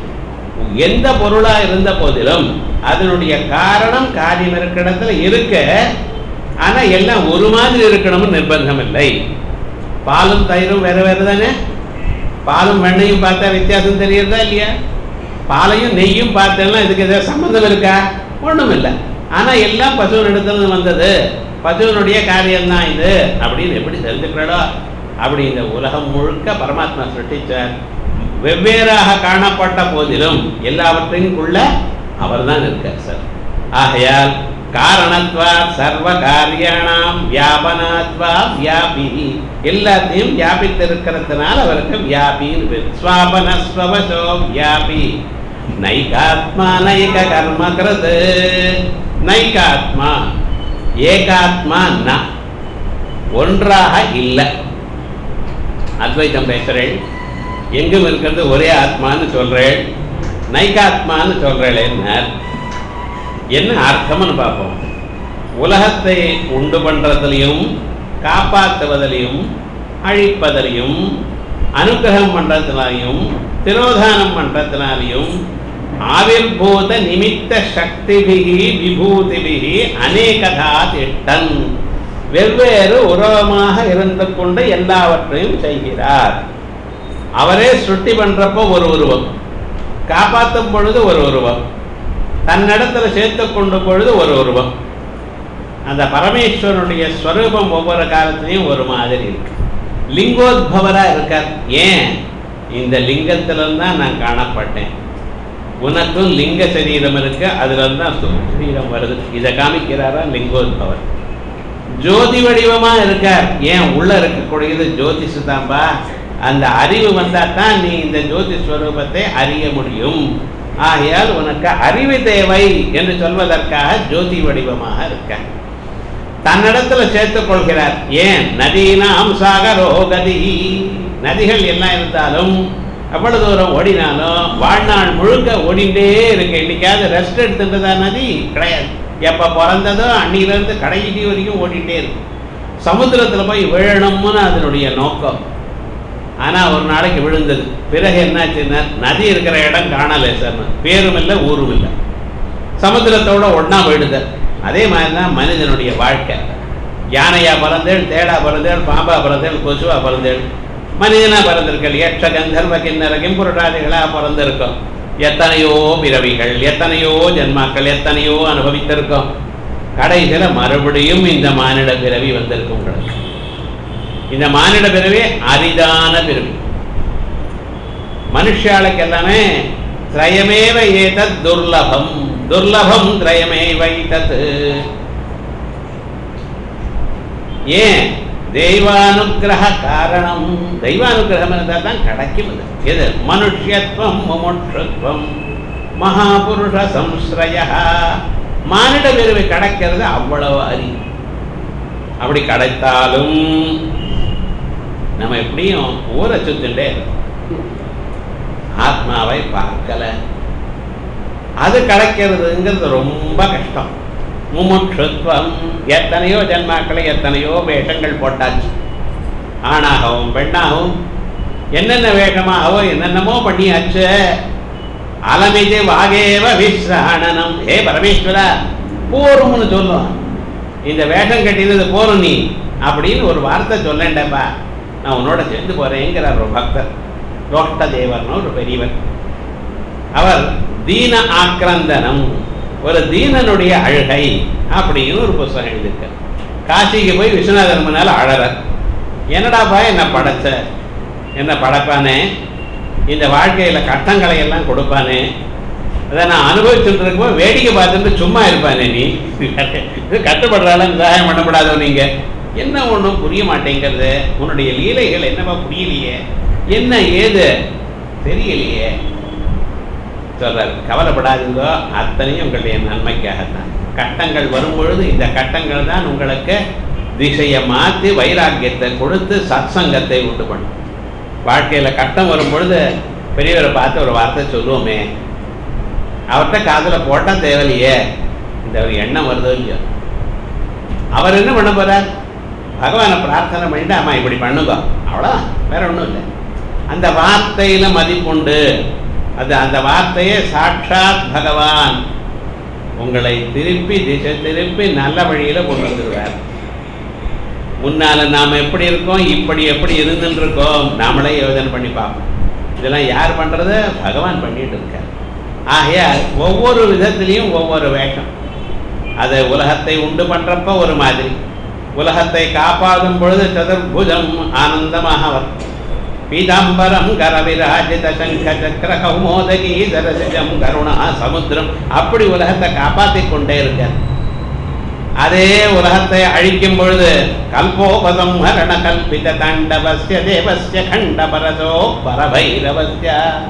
எந்த பொருளா இருந்த போதிலும் அதனுடைய காரணம் காரியம் இருக்கிற இடத்துல இருக்க ஆனா எல்லாம் ஒரு மாதிரி இருக்கணும்னு நிர்பந்தம் இல்லை பாலும் தயிரும் வேற வேற தானே பாலும் வெண்ணையும் பார்த்தா வித்தியாசம் தெரியுறதா இல்லையா பாலையும் நெய்யும் பார்த்தேன்னா இதுக்கு ஏதாவது சம்மந்தம் இருக்கா ஒண்ணும் இல்லை ஆனா எல்லாம் பசுவின் இடத்துல வந்தது பசுவினுடைய காரியம்தான் இது அப்படின்னு எப்படி தெரிஞ்சுக்கிறாளோ அப்படி இந்த உலகம் முழுக்க பரமாத்மா சிருஷ்டிச்சார் வெவ்வேறாக காணப்பட்ட போதிலும் எல்லாவற்றையும்குள்ள அவர்தான் இருக்கார் சார் ஆகையால் காரணத்வா சர்வ காரியாணாம் வியாபனாத்வா வியாபி எல்லாத்தையும் வியாபித்திருக்கிறதுனால அவருக்கு வியாபின்னு பேர் ஸ்வாபன ஸ்வவசோ வியாபி நைகாத்மா நைக கர்ம கிருது நைகாத்மா ஏகாத்மா ந ஒன்றாக இல்லை அத்வைதம் பேசுறேன் எங்கும் இருக்கிறது ஒரே ஆத்மான்னு சொல்றேன் நைகாத்மான்னு சொல்றேன் என்ன அர்த்தம்னு பார்ப்போம் உலகத்தை உண்டு பண்றதுலையும் காப்பாற்றுவதிலையும் அழிப்பதிலையும் அனுகிரகம் பண்றதுனாலையும் திரோதானம் பண்றதுனாலையும் ஆவிர்பூத நிமித்த சக்திபிகி விபூதிபிகி அநேகதா திட்டன் வெவ்வேறு உருவமாக இருந்து கொண்டு எல்லாவற்றையும் செய்கிறார் அவரே சுட்டி பண்றப்போ ஒரு உருவம் காப்பாற்றும் பொழுது ஒரு உருவம் தன்னிடத்துல சேர்த்து கொண்டு பொழுது ஒரு உருவம் அந்த பரமேஸ்வரனுடைய ஸ்வரூபம் ஒவ்வொரு காலத்திலையும் ஒரு மாதிரி இருக்கு லிங்கோத்பவரா இருக்கார் ஏன் இந்த லிங்கத்திலிருந்து தான் நான் காணப்பட்டேன் உனக்கும் லிங்க சரீரம் இருக்கு அதுல இருந்து தான் ஸ்தூல சரீரம் வருது இதை காமிக்கிறாரா லிங்கோத்பவர் ஜோதி வடிவமா இருக்கார் ஏன் உள்ள இருக்கக்கூடியது ஜோதிஷு தான்பா அந்த அறிவு வந்தா தான் நீ இந்த ஜோதி ஸ்வரூபத்தை அறிய முடியும் ஆகையால் உனக்கு அறிவு தேவை என்று சொல்வதற்காக ஜோதி வடிவமாக இருக்க தன்னிடத்துல சேர்த்துக் கொள்கிறார் ஏன் நதீனாம் சாகரோ கதி நதிகள் எல்லாம் இருந்தாலும் எவ்வளவு தூரம் ஓடினாலும் வாழ்நாள் முழுக்க ஓடிண்டே இருக்கு இன்னைக்காவது ரெஸ்ட் எடுத்துன்றதா நதி கிடையாது எப்ப பிறந்ததோ அன்னிலிருந்து கடைசி வரைக்கும் ஓடிட்டே இருக்கு சமுத்திரத்துல போய் விழணும்னு அதனுடைய நோக்கம் ஆனா ஒரு நாளைக்கு விழுந்தது பிறகு என்னாச்சுன்னா நதி இருக்கிற இடம் காணலை சார் பேரும் இல்லை ஊரும் இல்லை சமுத்திரத்தோட ஒண்ணா போயிடுது அதே மாதிரி தான் மனிதனுடைய வாழ்க்கை யானையா பிறந்தேள் தேடா பிறந்தேள் பாம்பா பிறந்தேள் கொசுவா பிறந்தேள் மனிதனா பிறந்திருக்கள் யட்ச கந்தர்வ கிண்ணற கிம்புருடாதிகளா பிறந்திருக்கும் எத்தனையோ பிறவிகள் எத்தனையோ ஜென்மாக்கள் எத்தனையோ அனுபவித்திருக்கோம் கடைசியில மறுபடியும் இந்த மானிட பிறவி வந்திருக்கும் உங்களுக்கு இந்த மானிட பிறவி அரிதான பிறவி மனுஷாளுக்கு எல்லாமே திரயமேவ ஏதத் துர்லபம் துர்லபம் திரயமே வைத்தது ஏன் தெய்வானுகிரக காரணம் தெய்வானுகிரகம் இருந்தால் தான் கிடைக்கும் இது எது மனுஷ்யத்துவம் முமுட்சத்துவம் மகாபுருஷ சம்ஸ்ரய மானிட பிரிவு கிடைக்கிறது அவ்வளவு அரி அப்படி கிடைத்தாலும் நம்ம எப்படியும் ஊரை சுத்துட்டே இருக்கோம் ஆத்மாவை பார்க்கல அது கிடைக்கிறதுங்கிறது ரொம்ப கஷ்டம் முமுட்சுத்வம் எத்தனையோ ஜன்மாக்களை எத்தனையோ வேஷங்கள் போட்டாச்சு ஆணாகவும் பெண்ணாகவும் என்னென்ன வேஷமாகவோ என்னென்னமோ பண்ணியாச்சு அலமிது வாகேவ விஸ்ராணனம் ஹே பரமேஸ்வரா போரும்னு சொல்லுவான் இந்த வேஷம் கட்டினது போரும் நீ அப்படின்னு ஒரு வார்த்தை சொல்லண்டப்பா நான் உன்னோட சேர்ந்து போறேங்கிறார் ஒரு பக்தர் லோஷ்ட தேவர்னு ஒரு பெரியவர் அவர் தீன ஆக்கிரந்தனம் ஒரு தீனனுடைய அழுகை அப்படின்னு ஒரு புஸ்தகம் எழுதியிருக்க காசிக்கு போய் விஸ்வநாதர் முன்னால அழறார் என்னடாப்பா என்ன படைச்ச என்ன படைப்பானே இந்த வாழ்க்கையில கட்டங்களை எல்லாம் கொடுப்பானே அதை நான் அனுபவிச்சுட்டு இருக்கும்போது வேடிக்கை பார்த்துட்டு சும்மா இருப்பானே நீ இது கட்டுப்படுறாலும் சகாயம் பண்ணப்படாதோ நீங்க என்ன ஒன்றும் புரிய மாட்டேங்கிறது உன்னுடைய லீலைகள் என்னவா புரியலையே என்ன ஏது தெரியலையே சொல்றார் கவலைப்படாதீங்கோ அத்தனையும் உங்களுடைய நன்மைக்காகத்தான் கட்டங்கள் வரும்பொழுது இந்த கட்டங்கள் தான் உங்களுக்கு திசையை மாற்றி வைராக்கியத்தை கொடுத்து சத்சங்கத்தை உண்டு பண்ணும் வாழ்க்கையில கட்டம் வரும்பொழுது பெரியவரை பார்த்து ஒரு வார்த்தை சொல்லுவோமே அவர்கிட்ட காதுல போட்டா தேவையில்லையே இந்த ஒரு எண்ணம் வருதோ இல்லையோ அவர் என்ன பண்ண போறார் பகவானை பிரார்த்தனை பண்ணிட்டு ஆமா இப்படி பண்ணுங்க அவ்வளோதான் வேற ஒன்றும் இல்லை அந்த வார்த்தையில மதிப்புண்டு அது அந்த வார்த்தையே சாட்சாத் பகவான் உங்களை திருப்பி திசை திருப்பி நல்ல வழியில கொண்டு வந்துடுவார் முன்னால நாம் எப்படி இருக்கோம் இப்படி எப்படி இருந்துட்டு இருக்கோம் நாமளே யோசனை பண்ணி பார்ப்போம் இதெல்லாம் யார் பண்றது பகவான் பண்ணிட்டு இருக்கார் ஆகையால் ஒவ்வொரு விதத்திலையும் ஒவ்வொரு வேஷம் அது உலகத்தை உண்டு பண்றப்ப ஒரு மாதிரி உலகத்தை காப்பாற்றும் பொழுது சதுர்புஜம் ஆனந்தமாக வரும் பீதாம்பரம் கரவிராஜித சங்க சக்கர கௌமோதகி சரசிஜம் கருணா சமுத்திரம் அப்படி உலகத்தை காப்பாற்றிக் கொண்டே இருக்கார் அதே உலகத்தை அழிக்கும் பொழுது கல்போபசம்ஹரண கல்பித தாண்டவஸ்ய தேவஸ்ய கண்டபரதோ பரபைரவஸ்ய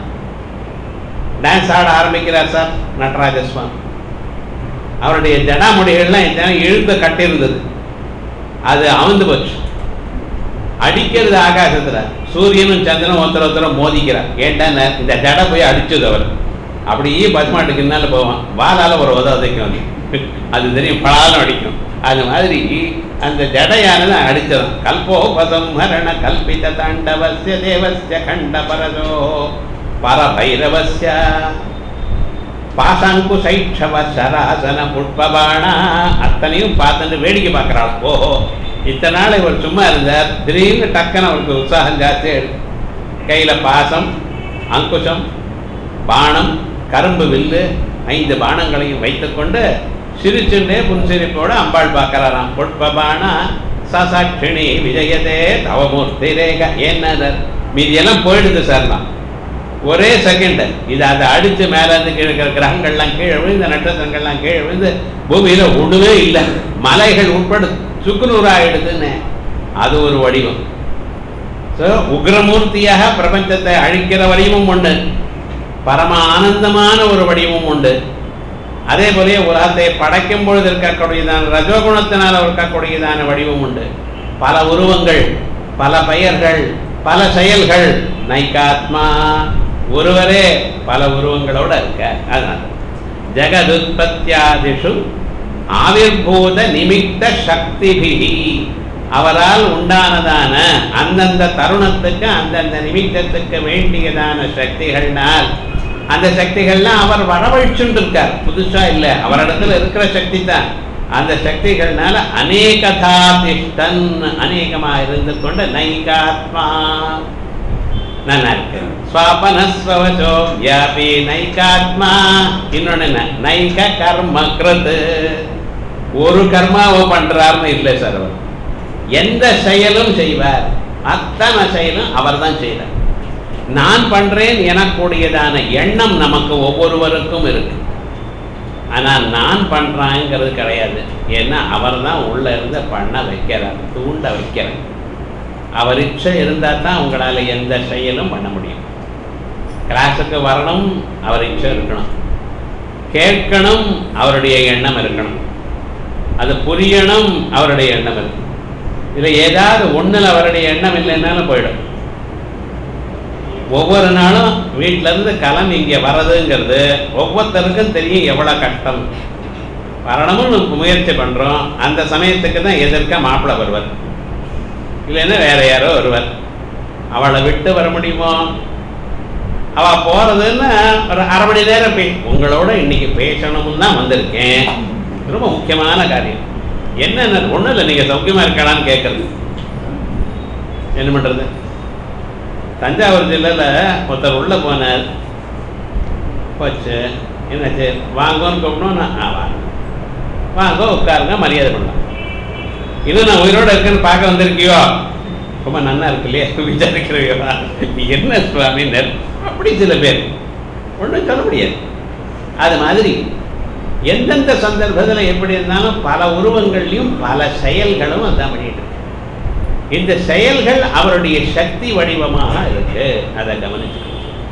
டான்ஸ் ஆட ஆரம்பிக்கிறார் சார் நடராஜ சுவாமி அவருடைய ஜடாமுடிகள்லாம் இந்த இழுத்து கட்டியிருந்தது அது அமர்ந்து போச்சு அடிக்கிறது ஆகாசத்துல சூரியனும் சந்திரனும் ஒருத்தர் ஒருத்தர மோதிக்கிறார் ஏன்டா இந்த ஜடை போய் அடிச்சது அவர் அப்படியே பசுமாட்டுக்கு பின்னால போவான் வாலால ஒரு உதவ உதைக்கும் அது அது தெரியும் பலாலும் அடிக்கும் அது மாதிரி அந்த ஜடையானது அடிச்சதான் கல்போ பசம்ஹரண கல்பித தாண்டவஸ்ய தேவஸ்ய கண்ட பரதோ பரபைரவஸ்ய பாசாங்கு சைட்சவ சராசன புஷ்பபாணா அத்தனையும் பார்த்துட்டு வேடிக்கை பார்க்குறாள் ஓஹோ இத்தனை நாள் இவர் சும்மா இருந்தார் திடீர்னு டக்குன்னு அவருக்கு உற்சாகம் ஜாஸ்தி கையில் பாசம் அங்குஷம் பானம் கரும்பு வில்லு ஐந்து பானங்களையும் வைத்துக்கொண்டு சிரிச்சுண்டே புன்சிரிப்போட அம்பாள் பார்க்கறாராம் புஷ்பபானா சசாட்சிணி விஜயதே தவமூர்த்தி ரேக என்ன மீதியெல்லாம் போயிடுது சார்லாம் ஒரே செகண்ட் இது அதை அடிச்சு மேல இருந்து கீழே இருக்கிற கிரகங்கள்லாம் கீழே விழுந்து நட்சத்திரங்கள்லாம் கீழே விழுந்து பூமியில ஒண்ணுமே இல்லை மலைகள் உட்பட சுக்குநூறாயிடுதுன்னு அது ஒரு வடிவம் ஸோ உக்ரமூர்த்தியாக பிரபஞ்சத்தை அழிக்கிற வடிவமும் உண்டு பரம ஆனந்தமான ஒரு வடிவமும் உண்டு அதே போல உலகத்தை படைக்கும் பொழுது இருக்கக்கூடியதான ரஜோகுணத்தினால் இருக்கக்கூடியதான வடிவம் உண்டு பல உருவங்கள் பல பெயர்கள் பல செயல்கள் நைகாத்மா ஒருவரே பல உருவங்களோட இருக்க அதனால ஜெகதுத்பத்தியாதிஷு ஆவிர்பூத நிமித்த சக்திபிகி அவரால் உண்டானதான அந்தந்த தருணத்துக்கு அந்தந்த நிமித்தத்துக்கு வேண்டியதான சக்திகள்னால் அந்த சக்திகள்லாம் அவர் வரவழைச்சுட்டு இருக்கார் புதுசா இல்லை அவரிடத்துல இருக்கிற சக்தி தான் அந்த சக்திகள்னால அநேகதா திஷ்டன் அநேகமா இருந்து கொண்ட நைகாத்மா நல்லா இருக்கு ஸ்வாபனஸ்வவசோ வியாபி நைகாத்மா இன்னொன்னு என்ன நைக கர்ம கிருத் ஒரு கர்மாவை பண்றாருன்னு இல்லை சார் அவர் எந்த செயலும் செய்வார் அத்தனை செயலும் அவர் தான் செய்கிறார் நான் பண்றேன் எனக்கூடியதான எண்ணம் நமக்கு ஒவ்வொருவருக்கும் இருக்கு ஆனால் நான் பண்ணுறாங்கிறது கிடையாது ஏன்னா அவர் தான் உள்ளே இருந்து பண்ண வைக்கிறார் தூண்ட வைக்கிறார் அவர் இச்சை இருந்தால் தான் உங்களால் எந்த செயலும் பண்ண முடியும் கிளாஸுக்கு வரணும் அவர் இச்சை இருக்கணும் கேட்கணும் அவருடைய எண்ணம் இருக்கணும் அது புரியணும் அவருடைய எண்ணம் இருக்கு இதில் ஏதாவது ஒன்றில் அவருடைய எண்ணம் இல்லைன்னாலும் போயிடும் ஒவ்வொரு நாளும் வீட்டிலேருந்து கிளம்பி இங்கே வர்றதுங்கிறது ஒவ்வொருத்தருக்கும் தெரியும் எவ்வளோ கஷ்டம் வரணும்னு முயற்சி பண்ணுறோம் அந்த சமயத்துக்கு தான் எதிர்க்க மாப்பிள்ளை வருவார் இல்லைன்னா வேற யாரோ வருவார் அவளை விட்டு வர முடியுமோ அவள் போகிறதுன்னு ஒரு அரை மணி நேரம் பே உங்களோட இன்னைக்கு பேசணும்னு தான் வந்திருக்கேன் ரொம்ப முக்கியமான காரியம் என்னென்ன ஒன்றும் இல்லை நீங்கள் சௌக்கியமாக இருக்கலான்னு கேட்குறது என்ன பண்ணுறது தஞ்சாவூர் ஜில்லையில் ஒருத்தர் உள்ளே போனார் போச்சு என்னாச்சு வாங்கன்னு கூப்பிடணும் நான் ஆ வாங்க வாங்க உட்காருங்க மரியாதை பண்ணலாம் இது நான் உயிரோடு இருக்கேன்னு பார்க்க வந்திருக்கியோ ரொம்ப நன்னா இருக்கு இல்லையா விசாரிக்கிறையோ என்ன சுவாமினர் அப்படி சில பேர் ஒன்றும் சொல்ல முடியாது அது மாதிரி எந்தெந்த சந்தர்ப்பத்தில் எப்படி இருந்தாலும் பல உருவங்கள்லையும் பல செயல்களும் அதான் பண்ணிட்டு இருக்கு இந்த செயல்கள் அவருடைய சக்தி வடிவமாக இருக்கு அதை கவனிச்சுக்கணும்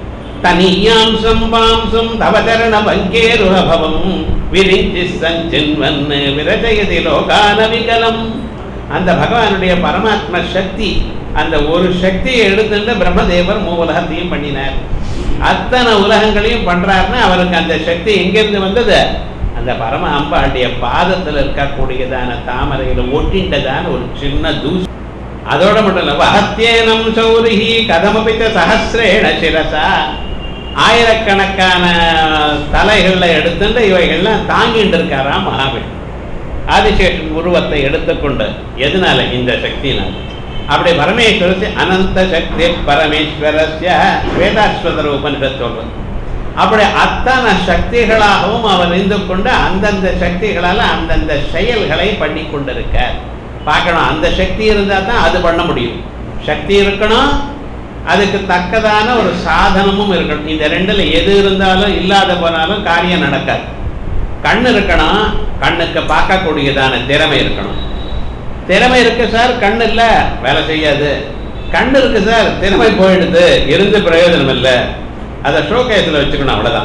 தனியாம் சம்பாம்சம் தவதரண பங்கேருபவம் விரிஞ்சி சஞ்சின்வன் விரஜயதி லோகான விகலம் அந்த பகவானுடைய பரமாத்ம சக்தி அந்த ஒரு சக்தியை எடுத்துட்டு பிரம்மதேவர் மூ உலகத்தையும் பண்ணினார் அத்தனை உலகங்களையும் பண்றாருன்னா அவருக்கு அந்த சக்தி எங்கிருந்து வந்தது அந்த பரம அம்பாளுடைய பாதத்தில் இருக்கக்கூடியதான தாமரையில் ஒட்டிண்டதான ஒரு சின்ன தூசி அதோட மட்டும் இல்லை வஹத்தியேனம் சௌரிஹி கதமபித்த சஹசிரேண சிரசா ஆயிரக்கணக்கான தலைகளை எடுத்துட்டு இவைகள்லாம் தாங்கிட்டு இருக்காராம் மகாவிஷ்ணு ஆதிசேஷன் உருவத்தை எடுத்துக்கொண்டு எதனால இந்த சக்தினால் அப்படி பரமேஸ்வரஸ்ய அனந்த சக்தி பரமேஸ்வரஸ்ய வேதாஸ்வதர உபனிஷத் சொல்றது அப்படி அத்தனை சக்திகளாகவும் அவர் இருந்து கொண்டு அந்தந்த சக்திகளால் அந்தந்த செயல்களை பண்ணி கொண்டிருக்கார் பார்க்கணும் அந்த சக்தி இருந்தால் தான் அது பண்ண முடியும் சக்தி இருக்கணும் அதுக்கு தக்கதான ஒரு சாதனமும் இருக்கணும் இந்த ரெண்டுல எது இருந்தாலும் இல்லாத போனாலும் காரியம் நடக்காது கண் இருக்கணும் கண்ணுக்கு பார்க்கக்கூடியதான திறமை இருக்கணும் திறமை இருக்கு சார் கண் இல்லை வேலை செய்யாது கண் இருக்கு சார் திறமை போயிடுது இருந்து பிரயோஜனம் இல்லை அதை ஷோகேஸில் வச்சுக்கணும் அவ்வளோதான்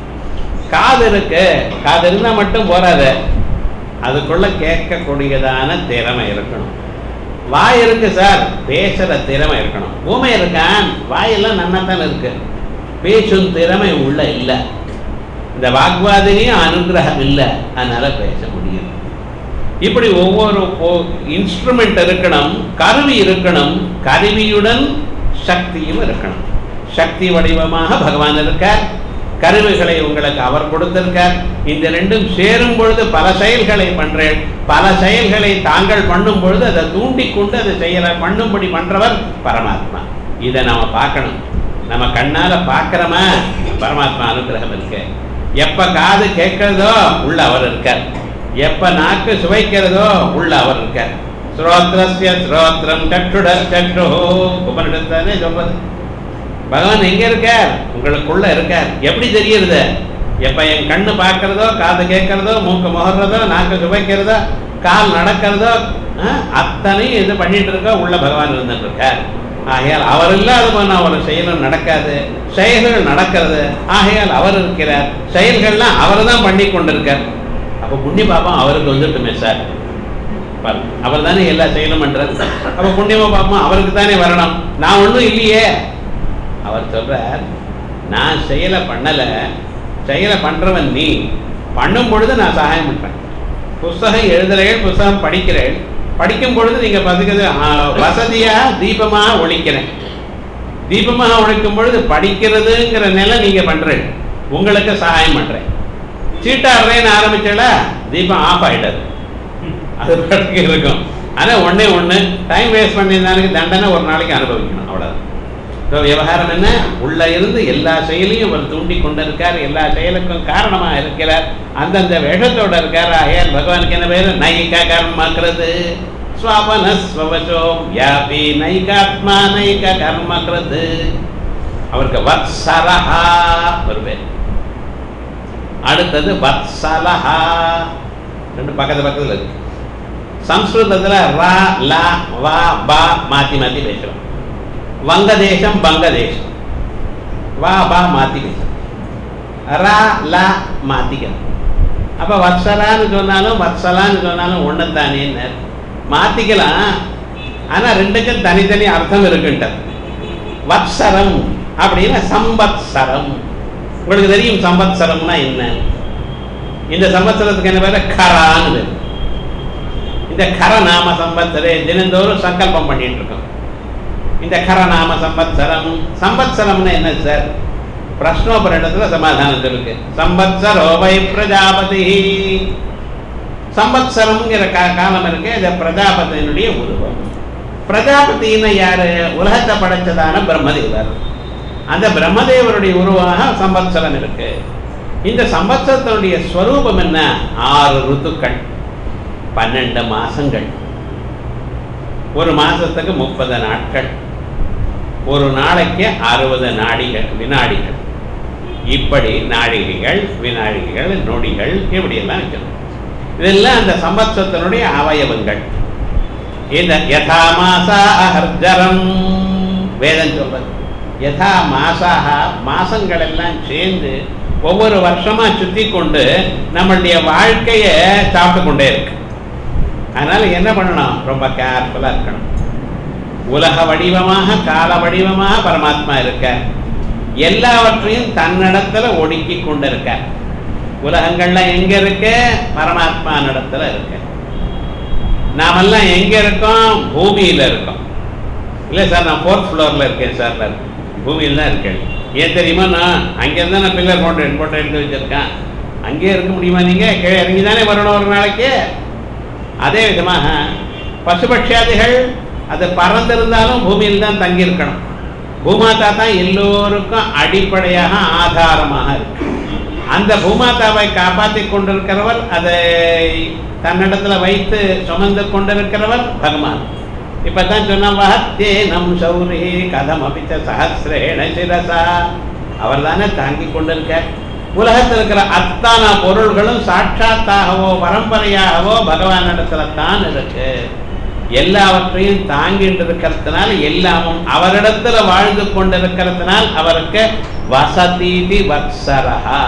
காது இருக்கு காது இருந்தால் மட்டும் போறாது அதுக்குள்ள கேட்கக்கூடியதான திறமை இருக்கணும் வாய் இருக்கு சார் பேசுற திறமை இருக்கணும் ஊமை இருக்கான் வாயெல்லாம் நன்னாத்தான் இருக்கு பேசும் திறமை உள்ள இல்லை இந்த வாக்வாதினியும் அனுகிரகம் இல்லை அதனால பேச முடியும் இப்படி ஒவ்வொரு இன்ஸ்ட்ருமெண்ட் இருக்கணும் கருவி இருக்கணும் கருவியுடன் சக்தியும் இருக்கணும் சக்தி வடிவமாக பகவான் இருக்கார் கருவிகளை உங்களுக்கு அவர் கொடுத்திருக்கார் இந்த ரெண்டும் சேரும் பொழுது பல செயல்களை பண்றேன் பல செயல்களை தாங்கள் பண்ணும் பொழுது அதை தூண்டிக்கொண்டு அதை செய்யற பண்ணும்படி பண்றவர் பரமாத்மா இதை நாம பார்க்கணும் நம்ம கண்ணால பார்க்கிறோமா பரமாத்மா அனுகிரகம் இருக்கு எப்ப காது கேட்கிறதோ உள்ள அவர் இருக்கார் எப்ப நாக்கு சுவைக்கிறதோ உள்ள அவர் இருக்கார் ஸ்ரோத்ரஸ்ய ஸ்ரோத்ரம் சற்றுட சற்று உபனிடத்தானே சொல்றது பகவான் எங்க இருக்கார் உங்களுக்குள்ள இருக்கார் எப்படி தெரியுறது எப்ப என் கண்ணு பார்க்கறதோ காது கேட்கறதோ மூக்கு முகர்றதோ நாக்கு சுவைக்கிறதோ கால் நடக்கிறதோ அத்தனையும் இது பண்ணிட்டு இருக்கோ உள்ள பகவான் இருந்துட்டு இருக்கார் ஆகையால் அவர் இல்லாத போன ஒரு செயலும் நடக்காது செயல்கள் நடக்கிறது ஆகையால் அவர் இருக்கிறார் செயல்கள்லாம் அவர் தான் பண்ணி கொண்டிருக்கார் அப்போ புண்ணிய பாப்பம் அவருக்கு வந்துட்டுமே சார் அவர் தானே எல்லா செயலும் பண்றாரு அப்போ புண்ணியமா பாப்போம் அவருக்கு தானே வரணும் நான் ஒன்றும் இல்லையே அவர் சொல்றார் நான் செயலை பண்ணல செயலை பண்றவன் நீ பண்ணும் பொழுது நான் சகாயம் பண்றேன் புஸ்தகம் எழுதுறேன் புஸ்தகம் படிக்கிறேன் படிக்கும் பொழுது நீங்க பார்த்துக்கிறது வசதியா தீபமா ஒழிக்கிறேன் தீபமாக ஒழிக்கும் பொழுது படிக்கிறதுங்கிற நிலை நீங்க பண்றேன் உங்களுக்கு சகாயம் பண்றேன் சீட்டாடுறேன்னு ஆரம்பிச்சல தீபம் ஆஃப் ஆயிட்டது அது பாட்டுக்கு இருக்கும் ஆனால் ஒன்றே ஒன்று டைம் வேஸ்ட் பண்ணியிருந்தாலுக்கு தண்டனை ஒரு நாளைக்கு அனுபவிக்கணும் அவ்வளோதான் ஸோ விவகாரம் என்ன உள்ள இருந்து எல்லா செயலையும் அவர் தூண்டி கொண்டு இருக்கார் எல்லா செயலுக்கும் காரணமாக இருக்கிறார் அந்தந்த வேஷத்தோட இருக்கார் ஆகையால் பகவானுக்கு என்ன பேர் நைக கர்மக்கிறது ஸ்வபன ஸ்வவசோ வியாபி நைகாத்மா நைக கர்மக்கிறது அவருக்கு வத்சரஹா ஒரு பேர் அடுத்தது வத்சலஹா ரெண்டு பக்கத்து பக்கத்தில் இருக்கு சம்ஸ்கிருதத்தில் ரா லா வா பா மாற்றி மாற்றி பேசுகிறோம் வங்கதேசம் பங்கதேசம் வா பா மாற்றி பேசுகிறோம் ரா லா மாற்றிக்கணும் அப்போ வத்சலான்னு சொன்னாலும் வத்சலான்னு சொன்னாலும் ஒன்று தானேன்னு மாற்றிக்கலாம் ஆனால் ரெண்டுக்கும் தனித்தனி அர்த்தம் இருக்குன்றது வத்சரம் அப்படின்னா சம்பத்சரம் உங்களுக்கு தெரியும் சம்பத்சரம்னா என்ன இந்த சம்பத்சரத்துக்கு என்ன பேர் கரான்னு பேர் இந்த கர நாம சம்பத்சரே தினந்தோறும் சங்கல்பம் பண்ணிட்டு இருக்கோம் இந்த கர நாம சம்பத்சரம் சம்பத்சரம்னா என்ன சார் பிரஷ்னோபரிடத்துல சமாதானம் இருக்கு சம்பத்சரோ வை பிரஜாபதி சம்பத்சரம்ங்கிற கா காலம் இருக்கு இது பிரஜாபதியினுடைய உருவம் பிரஜாபதினா யாரு உலகத்தை படைச்சதான பிரம்மதேவர் அந்த பிரம்மதேவருடைய உருவாக சம்பத்சரம் இருக்கு இந்த சம்பத்சரத்தினுடைய ஸ்வரூபம் என்ன ஆறு ருத்துக்கள் பன்னெண்டு மாசங்கள் ஒரு மாசத்துக்கு முப்பது நாட்கள் ஒரு நாளைக்கு அறுபது நாடிகள் வினாடிகள் இப்படி நாழிகைகள் வினாழிகைகள் நொடிகள் இப்படியெல்லாம் வைக்கணும் இதெல்லாம் அந்த சம்பத்சத்தினுடைய அவயவங்கள் இந்த யதா மாசா அஹர்ஜரம் வேதம் சொல்றது யதா மாசாக மாசங்கள் எல்லாம் சேர்ந்து ஒவ்வொரு வருஷமா சுத்தி கொண்டு நம்மளுடைய வாழ்க்கையை சாப்பிட்டு கொண்டே இருக்கு அதனால என்ன பண்ணணும் ரொம்ப கேர்ஃபுல்லா இருக்கணும் உலக வடிவமாக கால வடிவமாக பரமாத்மா இருக்க எல்லாவற்றையும் தன்னிடத்துல ஒடுக்கி கொண்டு இருக்க உலகங்கள்ல எங்க இருக்கு பரமாத்மா நடத்துல இருக்கு நாமெல்லாம் எங்க இருக்கோம் பூமியில இருக்கோம் இல்லை சார் நான் ஃபோர்த் ஃப்ளோர்ல இருக்கேன் சார் நான் பூமியில் தான் இருக்கேன் ஏன் தெரியுமா நான் அங்கேருந்து நான் பில்லர் போட்டு போட்டு எடுத்து வச்சிருக்கேன் அங்கேயே இருக்க முடியுமா நீங்க கீழே இறங்கி தானே வரணும் ஒரு நாளைக்கு அதே விதமாக பசுபட்சியாதிகள் அது பறந்திருந்தாலும் பூமியில் தான் தங்கியிருக்கணும் பூமாதா தான் எல்லோருக்கும் அடிப்படையாக ஆதாரமாக இருக்கு அந்த பூமாதாவை காப்பாற்றி கொண்டிருக்கிறவர் அதை தன்னிடத்துல வைத்து சுமந்து கொண்டிருக்கிறவர் பகவான் இப்பதான் சொன்ன வஹத்தே நம் சௌரி கதம் அபிச்ச சஹசிரேண சிரசா அவர் தானே தாங்கி கொண்டிருக்க உலகத்தில் இருக்கிற அத்தனை பொருள்களும் சாட்சாத்தாகவோ பரம்பரையாகவோ பகவானிடத்துல தான் இருக்கு எல்லாவற்றையும் தாங்கிட்டு இருக்கிறதுனால எல்லாமும் அவரிடத்துல வாழ்ந்து கொண்டிருக்கிறதுனால் அவருக்கு வசதீதி வத்சரஹா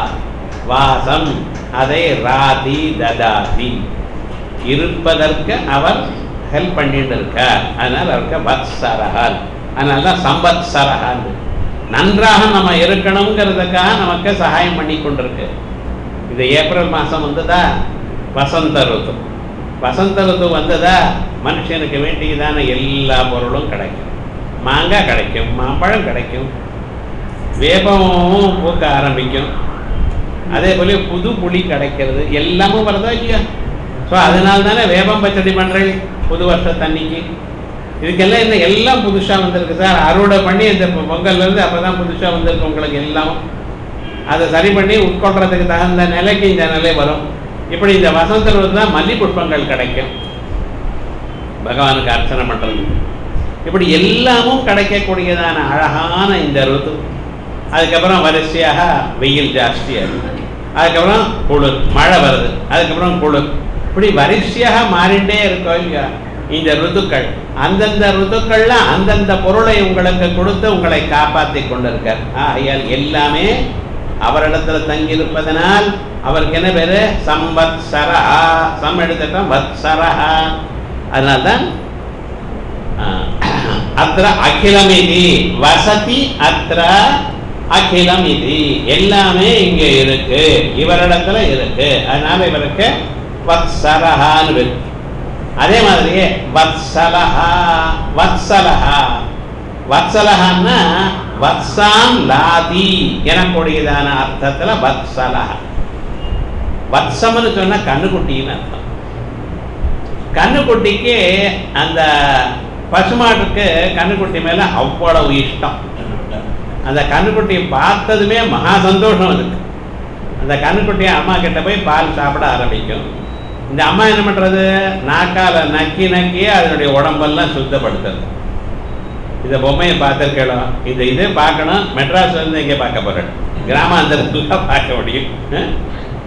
வாசம் அதை ராதி ததாதி இருப்பதற்கு அவர் ஹெல்ப் பண்ணிட்டு இருக்கார் அதனால அவருக்கு வத்சரஹால் அதனால தான் சம்பத்சரஹான் நன்றாக நம்ம இருக்கணுங்கிறதுக்காக நமக்கு சகாயம் பண்ணி கொண்டிருக்கு இது ஏப்ரல் மாதம் வந்ததா வசந்த ருத்து வசந்த ருத்து வந்ததா மனுஷனுக்கு வேண்டியதான எல்லா பொருளும் கிடைக்கும் மாங்காய் கிடைக்கும் மாம்பழம் கிடைக்கும் வேப்பமும் பூக்க ஆரம்பிக்கும் அதே போல புது புளி கிடைக்கிறது எல்லாமும் வருதா இல்லையா ஸோ அதனால தானே வேப்பம் பச்சடி பண்ணுறேன் புது வருஷத்தன்னைக்கு இதுக்கெல்லாம் என்ன எல்லாம் புதுசாக வந்திருக்கு சார் அறுவடை பண்ணி இந்த பொங்கல்லேருந்து அப்போ தான் புதுசாக வந்திருக்கு உங்களுக்கு எல்லாம் அதை சரி பண்ணி உட்கொள்றதுக்கு தகுந்த நிலைக்கு இந்த நிலை வரும் இப்படி இந்த வசந்த ருத்து தான் மல்லி புஷ்பங்கள் கிடைக்கும் பகவானுக்கு அர்ச்சனை பண்ணுறது இப்படி எல்லாமும் கிடைக்கக்கூடியதான அழகான இந்த ருத்து அதுக்கப்புறம் வரிசையாக வெயில் ஜாஸ்தியாக இருக்கு அதுக்கப்புறம் குளிர் மழை வருது அதுக்கப்புறம் குளிர் இப்படி வரிசையாக மாறிண்டே இருக்கோம் இல்லையா இந்த ருத்துக்கள் அந்தந்த ருத்துக்கள்ல அந்தந்த பொருளை உங்களுக்கு கொடுத்து உங்களை காப்பாற்றி கொண்டிருக்கார் ஆகையால் எல்லாமே அவரிடத்துல தங்கியிருப்பதனால் அவருக்கு என்ன பேரு சம்பத் சரஹா சம் எடுத்துட்டோம் வத் சரஹா அதனால்தான் அத்திர அகிலம் இது வசதி அத்திர அகிலம் இது எல்லாமே இங்க இருக்கு இவரிடத்துல இருக்கு அதனால இவருக்கு வத்சரஹான்னு பேரு அதே மாதிரியே வத்சலஹா வத்சலஹா வத்சலஹான்னா வத்சான் லாதி எனக்கூடியதான அர்த்தத்துல வத்சலஹா வத்சம்னு சொன்னா கண்ணுக்குட்டின்னு அர்த்தம் கண்ணுக்குட்டிக்கு அந்த பசுமாட்டுக்கு கண்ணுக்குட்டி மேல அவ்வளவு இஷ்டம் அந்த கண்ணுக்குட்டியை பார்த்ததுமே மகா சந்தோஷம் அதுக்கு அந்த கண்ணுக்குட்டியை அம்மா கிட்ட போய் பால் சாப்பிட ஆரம்பிக்கும் இந்த அம்மா என்ன பண்றது நாக்கால நக்கி நக்கி அதனுடைய உடம்பெல்லாம் சுத்தப்படுத்துறது இந்த பொம்மையை பார்த்துருக்கலாம் இந்த இது பார்க்கணும் மெட்ராஸ்ல இருந்து இங்கே பார்க்க போறேன் கிராமாந்தரத்துல பார்க்க முடியும் அஹ்?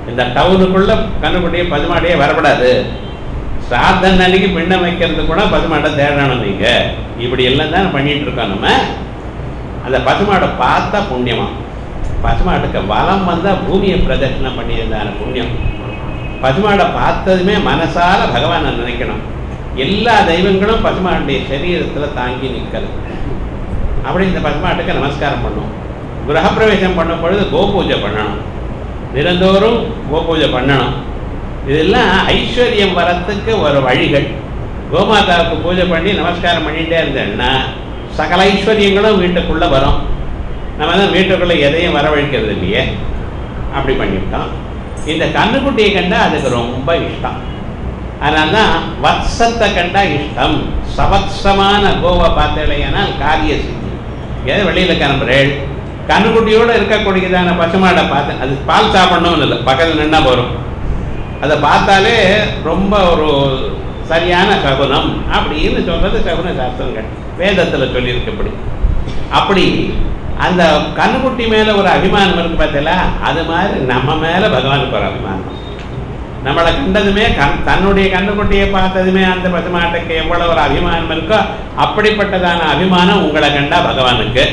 இந்த டவுனுக்குள்ள கண்ணுக்குட்டியே பசுமாடையே வரக்கூடாது சாத்தன் அன்னைக்கு பிண்டம் வைக்கிறது கூட பசுமாட்டை தேடணும் நீங்க இப்படி எல்லாம் தான் பண்ணிட்டு இருக்கோம் நம்ம அந்த பசுமாடை பார்த்தா புண்ணியமா பசுமாட்டுக்கு வலம் வந்தா பூமியை பிரதட்சணம் பண்ணியிருந்தான புண்ணியம் பசுமாடை பார்த்ததுமே மனசால பகவானை நினைக்கணும் எல்லா தெய்வங்களும் பசுமாட்டுடைய சரீரத்துல தாங்கி நிற்கிறது அப்படி இந்த பசுமாட்டுக்கு நமஸ்காரம் பண்ணும் கிரகப்பிரவேசம் பண்ணும் பொழுது கோபூஜை பண்ணணும் தினந்தோறும் கோபூஜை பண்ணணும் இதெல்லாம் ஐஸ்வர்யம் வரத்துக்கு ஒரு வழிகள் கோமாதாவுக்கு பூஜை பண்ணி நமஸ்காரம் பண்ணிகிட்டே இருந்தேன்னா சகல ஐஸ்வர்யங்களும் வீட்டுக்குள்ளே வரும் நம்ம தான் வீட்டுக்குள்ளே எதையும் வரவழைக்கிறது இல்லையே அப்படி பண்ணிவிட்டோம் இந்த கண்ணுக்குட்டியை கண்டா அதுக்கு ரொம்ப இஷ்டம் அதனால தான் வத்சத்தை கண்டா இஷ்டம் சவத்சமான கோவை பார்த்தேனால் காரிய சித்தி ஏதோ வெளியில் கிளம்புறேள் கண்ணுக்குட்டியோடு இருக்கக்கூடியதான பசுமாடை பார்த்து அது பால் சாப்பிடணும்னு இல்லை பக்கத்தில் நின்னா போகிறோம் அதை பார்த்தாலே ரொம்ப ஒரு சரியான சகுனம் அப்படின்னு சொல்றது சகுன சாஸ்திரங்கள் வேதத்தில் சொல்லியிருக்கு இப்படி அப்படி அந்த கண்ணுக்குட்டி மேலே ஒரு அபிமானம் இருக்கு பார்த்தீங்களா அது மாதிரி நம்ம மேலே பகவானுக்கு ஒரு அபிமானம் நம்மளை கண்டதுமே கண் தன்னுடைய கண்ணுக்குட்டியை பார்த்ததுமே அந்த பசுமாட்டுக்கு எவ்வளவு ஒரு அபிமானம் இருக்கோ அப்படிப்பட்டதான அபிமானம் உங்களை கண்டா பகவானுக்கு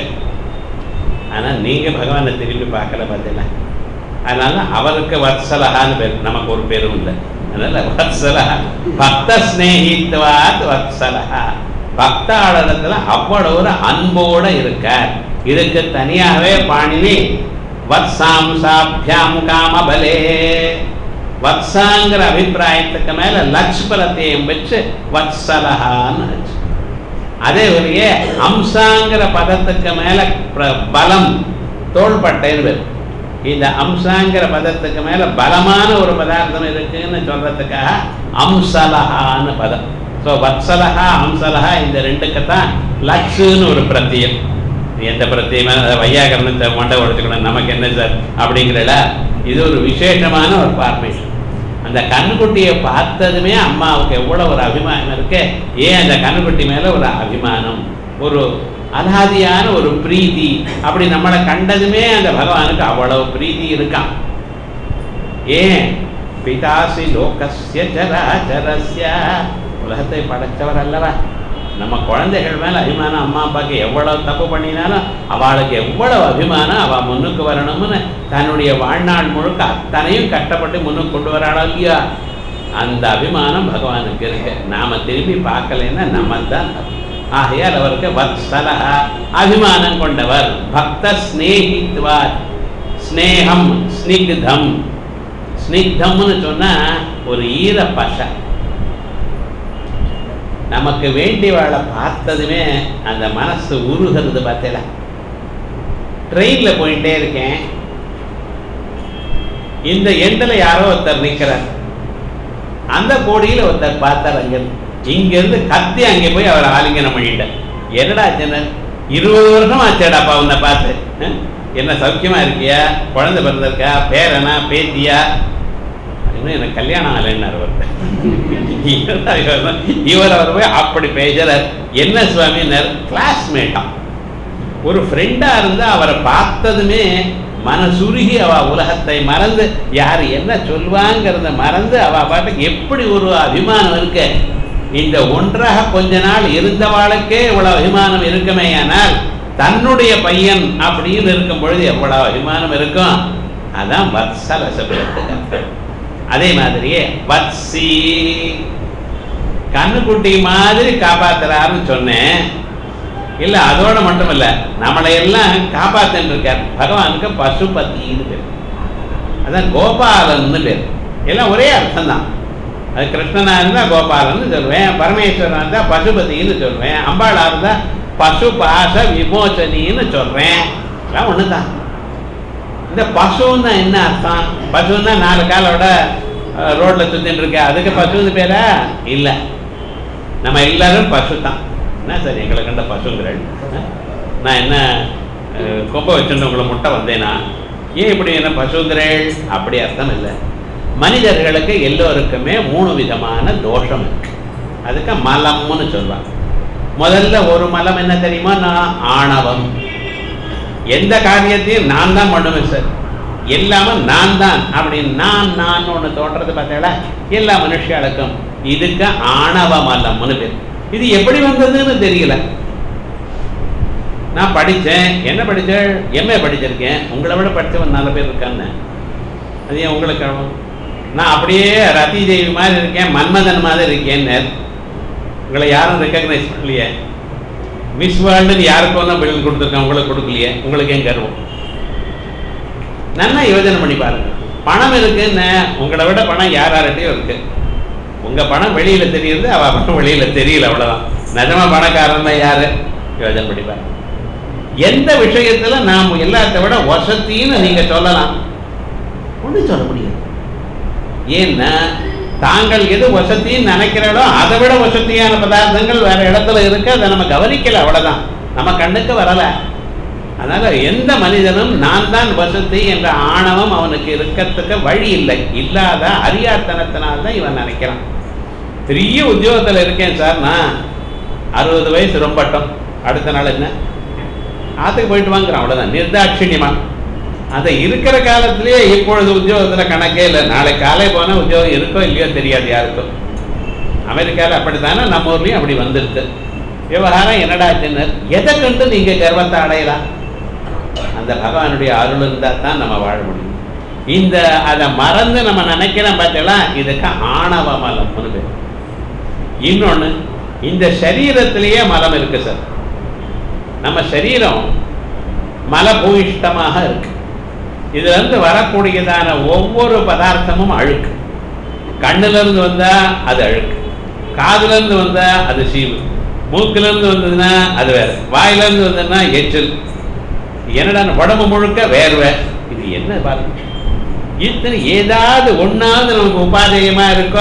ஆனால் நீங்கள் பகவானை திரும்பி பார்க்கல பார்த்தீங்களா அதனால அவருக்கு வத்சலகான்னு பேர் நமக்கு ஒரு பேரும் இல்லை அதனால வத்சலகா பக்த ஸ்நேகித்வாத் வத்சலகா பக்தாளத்துல அவ்வளவு ஒரு அன்போட இருக்கார் இதுக்கு தனியாகவே பாணினி வத்சாம் சாபியாம் காமபலே வத்சாங்கிற அபிப்பிராயத்துக்கு மேல லட்சுபலத்தையும் வச்சு வத்சலகான்னு வச்சு அதே ஒரே அம்சாங்கிற பதத்துக்கு மேல பிர- பலம் தோள்பட்டைன்னு பேர் இந்த அம்சாங்கிற பதத்துக்கு மேல பலமான ஒரு பதார்த்தம் இருக்குன்னு சொல்றதுக்காக அம்சலஹான்னு பதம் ஸோ வத்சலஹா அம்சலஹா இந்த ரெண்டுக்கு தான் லட்சுன்னு ஒரு பிரத்தியம் எந்த பிரத்தியமா வையாகரணத்தை மண்டை உடைச்சுக்கணும் நமக்கு என்ன சார் அப்படிங்கிறல இது ஒரு விசேஷமான ஒரு ஃபார்மேஷன் அந்த கண்ணுக்குட்டியை பார்த்ததுமே அம்மாவுக்கு எவ்வளோ ஒரு அபிமானம் இருக்கு ஏன் அந்த கண்ணுக்குட்டி மேலே ஒரு அபிமானம் ஒரு அலாதியான ஒரு பிரீத்தி அப்படி நம்மளை கண்டதுமே அந்த பகவானுக்கு அவ்வளவு பிரீத்தி இருக்கான் ஏன் பிதாசி லோகஸ்ய சராச்சரஸ்ய உலகத்தை படைச்சவர் அல்லவா நம்ம குழந்தைகள் மேல அபிமானம் அம்மா அப்பாவுக்கு எவ்வளவு தப்பு பண்ணினாலும் அவளுக்கு எவ்வளவு அபிமானம் அவ முன்னுக்கு வரணும்னு தன்னுடைய வாழ்நாள் முழுக்க அத்தனையும் கஷ்டப்பட்டு முன்னுக்கு கொண்டு வராளோ இல்லையா அந்த அபிமானம் பகவானுக்கு இருக்கு நாம திரும்பி பார்க்கலைன்னா நம்ம தான் தப்பு. ஆகையால் அவருக்கு வத்சலஹா அபிமானம் கொண்டவர் பக்த ஸ்நேகித்வார் ஸ்னேகம் ஸ்னிக்தம் ஸ்னிக்தம்னு சொன்னா ஒரு ஈர பசை நமக்கு வேண்டியவாளை பார்த்ததுமே அந்த மனசு உருகிறது பார்த்தல ட்ரெயின்ல போயிட்டே இருக்கேன் இந்த எண்டில் யாரோ ஒருத்தர் நிற்கிறார் அந்த கோடியில் ஒருத்தர் பார்த்தார் அங்க இங்கிருந்து கத்தி அங்கே போய் அவர் ஆலிங்கனம் பண்ணிட்டார் என்னடா சின்ன இருபது வருஷம் ஆச்சேடாப்பா உன்னை பார்த்து அஹ்? என்ன சௌக்கியமா இருக்கியா குழந்தை பிறந்திருக்கா பேரனா பேத்தியா இன்னும் எனக்கு கல்யாணம் ஆகலைன்னார் அவர் என்னடா இவர் இவர் அவர் போய் அப்படி பேசுறார் என்ன சுவாமின்னார் கிளாஸ்மேட்டாம் ஒரு ஃப்ரெண்டா இருந்தா அவரை பார்த்ததுமே மனசுருகி அவ உலகத்தை மறந்து யார் என்ன சொல்வாங்கிறத மறந்து அவ பாட்டுக்கு எப்படி ஒரு அபிமானம் இருக்கு இந்த ஒன்றாக கொஞ்ச நாள் இருந்தவாளுக்கே இவ்வளவு அபிமானம் இருக்குமே ஆனால் தன்னுடைய பையன் அப்படின்னு இருக்கும் பொழுது எவ்வளவு அபிமானம் இருக்கும் அதான் வத்சல சப்தத்துக்கு அர்த்தம். அதே மாதிரியே வத்சி கண்ணுக்குட்டி மாதிரி காப்பாத்துறாருன்னு சொன்னேன் இல்ல அதோட மட்டும் இல்ல நம்மளை எல்லாம் காப்பாத்தின்னு இருக்கார் பகவானுக்கு பசுபதினு பேர் அதான் கோபாலன்னு பேர் எல்லாம் ஒரே அர்த்தம் தான் அது கிருஷ்ணனா இருந்தா கோபாலன்னு சொல்லுவேன் பரமேஸ்வரனா இருந்தா பசுபதினு சொல்லுவேன் அம்பாளா இருந்தா பசு பாச விமோசனின்னு சொல்றேன் எல்லாம் ஒண்ணுதான் இந்த பசுன்னா என்ன அர்த்தம் பசுன்னா நாலு காலோட அஹ், ரோட்ல சுத்திட்டு இருக்க அதுக்கு பசுன்னு பேரா இல்ல நம்ம எல்லாரும் பசு தான் என்ன சார் எங்களை கண்ட பசுங்கிறள் அஹ்? நான் என்ன அஹ், கொம்பை வச்சுட்டு உங்களை முட்டை வந்தேனா ஏன் இப்படி என்ன பசுங்கிறள் அப்படி அர்த்தம் இல்லை மனிதர்களுக்கு எல்லோருக்குமே மூணு விதமான தோஷம் இருக்கு அதுக்கு மலம்னு சொல்லுவாங்க முதல்ல ஒரு மலம் என்ன தெரியுமா நான் ஆணவம் எந்த காரியத்தையும் நான் தான் பண்ணுவேன் சார் எல்லாமே நான் தான் அப்படின்னு நான் நான் ஒன்று தோன்றது பார்த்தீங்களா எல்லா மனுஷியாளுக்கும் இதுக்கு ஆணவ மலம்னு பேர் இது எப்படி வந்ததுன்னு தெரியல நான் படித்தேன் என்ன படித்தேன் எம்ஏ படிச்சிருக்கேன் உங்களை விட படித்தவன் நாலு பேர் இருக்கான்னு அது ஏன் உங்களுக்கு ஆகும்? நான் அப்படியே ரதி தேவி மாதிரி இருக்கேன் மன்மதன் மாதிரி இருக்கேன்னு உங்களை யாரும் ரெக்கக்னைஸ் பண்ணலையே மிஸ் வேர்ல்டுன்னு யாருக்கு வேணா பில் கொடுத்துருக்கேன் உங்களுக்கு கொடுக்கலையே உங்களுக்கு ஏன் கர்வம் நல்லா யோசனை பண்ணி பாருங்க பணம் இருக்குன்னு உங்களை விட பணம் யார் யார்கிட்டயும் இருக்கு உங்க பணம் வெளியில தெரியுது அவ பணம் வெளியில தெரியல அவ்வளவுதான் நிஜமா பணக்காரன் தான் யாரு யோசனை பண்ணி பாருங்க எந்த விஷயத்துல நாம் எல்லாத்த விட வசத்தின்னு நீங்க சொல்லலாம் ஒன்றும் சொல்ல முடியாது ஏன்னா தாங்கள் எது வசத்தின்னு நினைக்கிறாளோ அதை விட வசதியான பதார்த்தங்கள் வேற இடத்துல இருக்கு அதை நம்ம கவனிக்கல அவ்வளவுதான் நம்ம கண்ணுக்கு வரல அதனால எந்த மனிதனும் நான் தான் வசதி என்ற ஆணவம் அவனுக்கு இருக்கிறதுக்கு வழி இல்லை இல்லாத அறியாத்தனத்தினால்தான் இவன் நினைக்கிறான் பெரிய உத்தியோகத்தில் இருக்கேன் சார் நான் அறுபது வயசு ரொம்பட்டும் அடுத்த நாள் என்ன ஆத்துக்கு போயிட்டு வாங்குறான் அவ்வளவுதான் நிர்தாட்சிணியமா அதை இருக்கிற காலத்திலேயே இப்பொழுது உத்தியோகத்துல கணக்கே இல்லை நாளை காலை போனா உத்தியோகம் இருக்கோ இல்லையோ தெரியாது யாருக்கும் அமெரிக்காவில் அப்படித்தானே நம்ம ஊர்லயும் அப்படி வந்திருக்கு விவகாரம் என்னடா சின்னர் எதை கண்டு நீங்க கர்வத்தை அடையலாம் அந்த பகவானுடைய அருள் இருந்தா தான் நம்ம வாழ முடியும் இந்த அதை மறந்து நம்ம நினைக்கிறோம் பார்த்தீங்களா இதுக்கு ஆணவ மலம்னு பேர் இன்னொன்னு இந்த சரீரத்திலேயே மலம் இருக்கு சார் நம்ம சரீரம் மலபூயிஷ்டமாக இருக்கு இதுல இருந்து வரக்கூடியதான ஒவ்வொரு பதார்த்தமும் அழுக்கு கண்ணுல இருந்து வந்தா அது அழுக்கு காதுல இருந்து வந்தா அது சீவு மூக்குல இருந்து வந்ததுன்னா அது வேற வாயில இருந்து வந்ததுன்னா எச்சில் என்னடா உடம்பு முழுக்க வேர்வை இது என்ன பாருங்க இத்தனை ஏதாவது ஒண்ணாவது நமக்கு உபாதேயமா இருக்கோ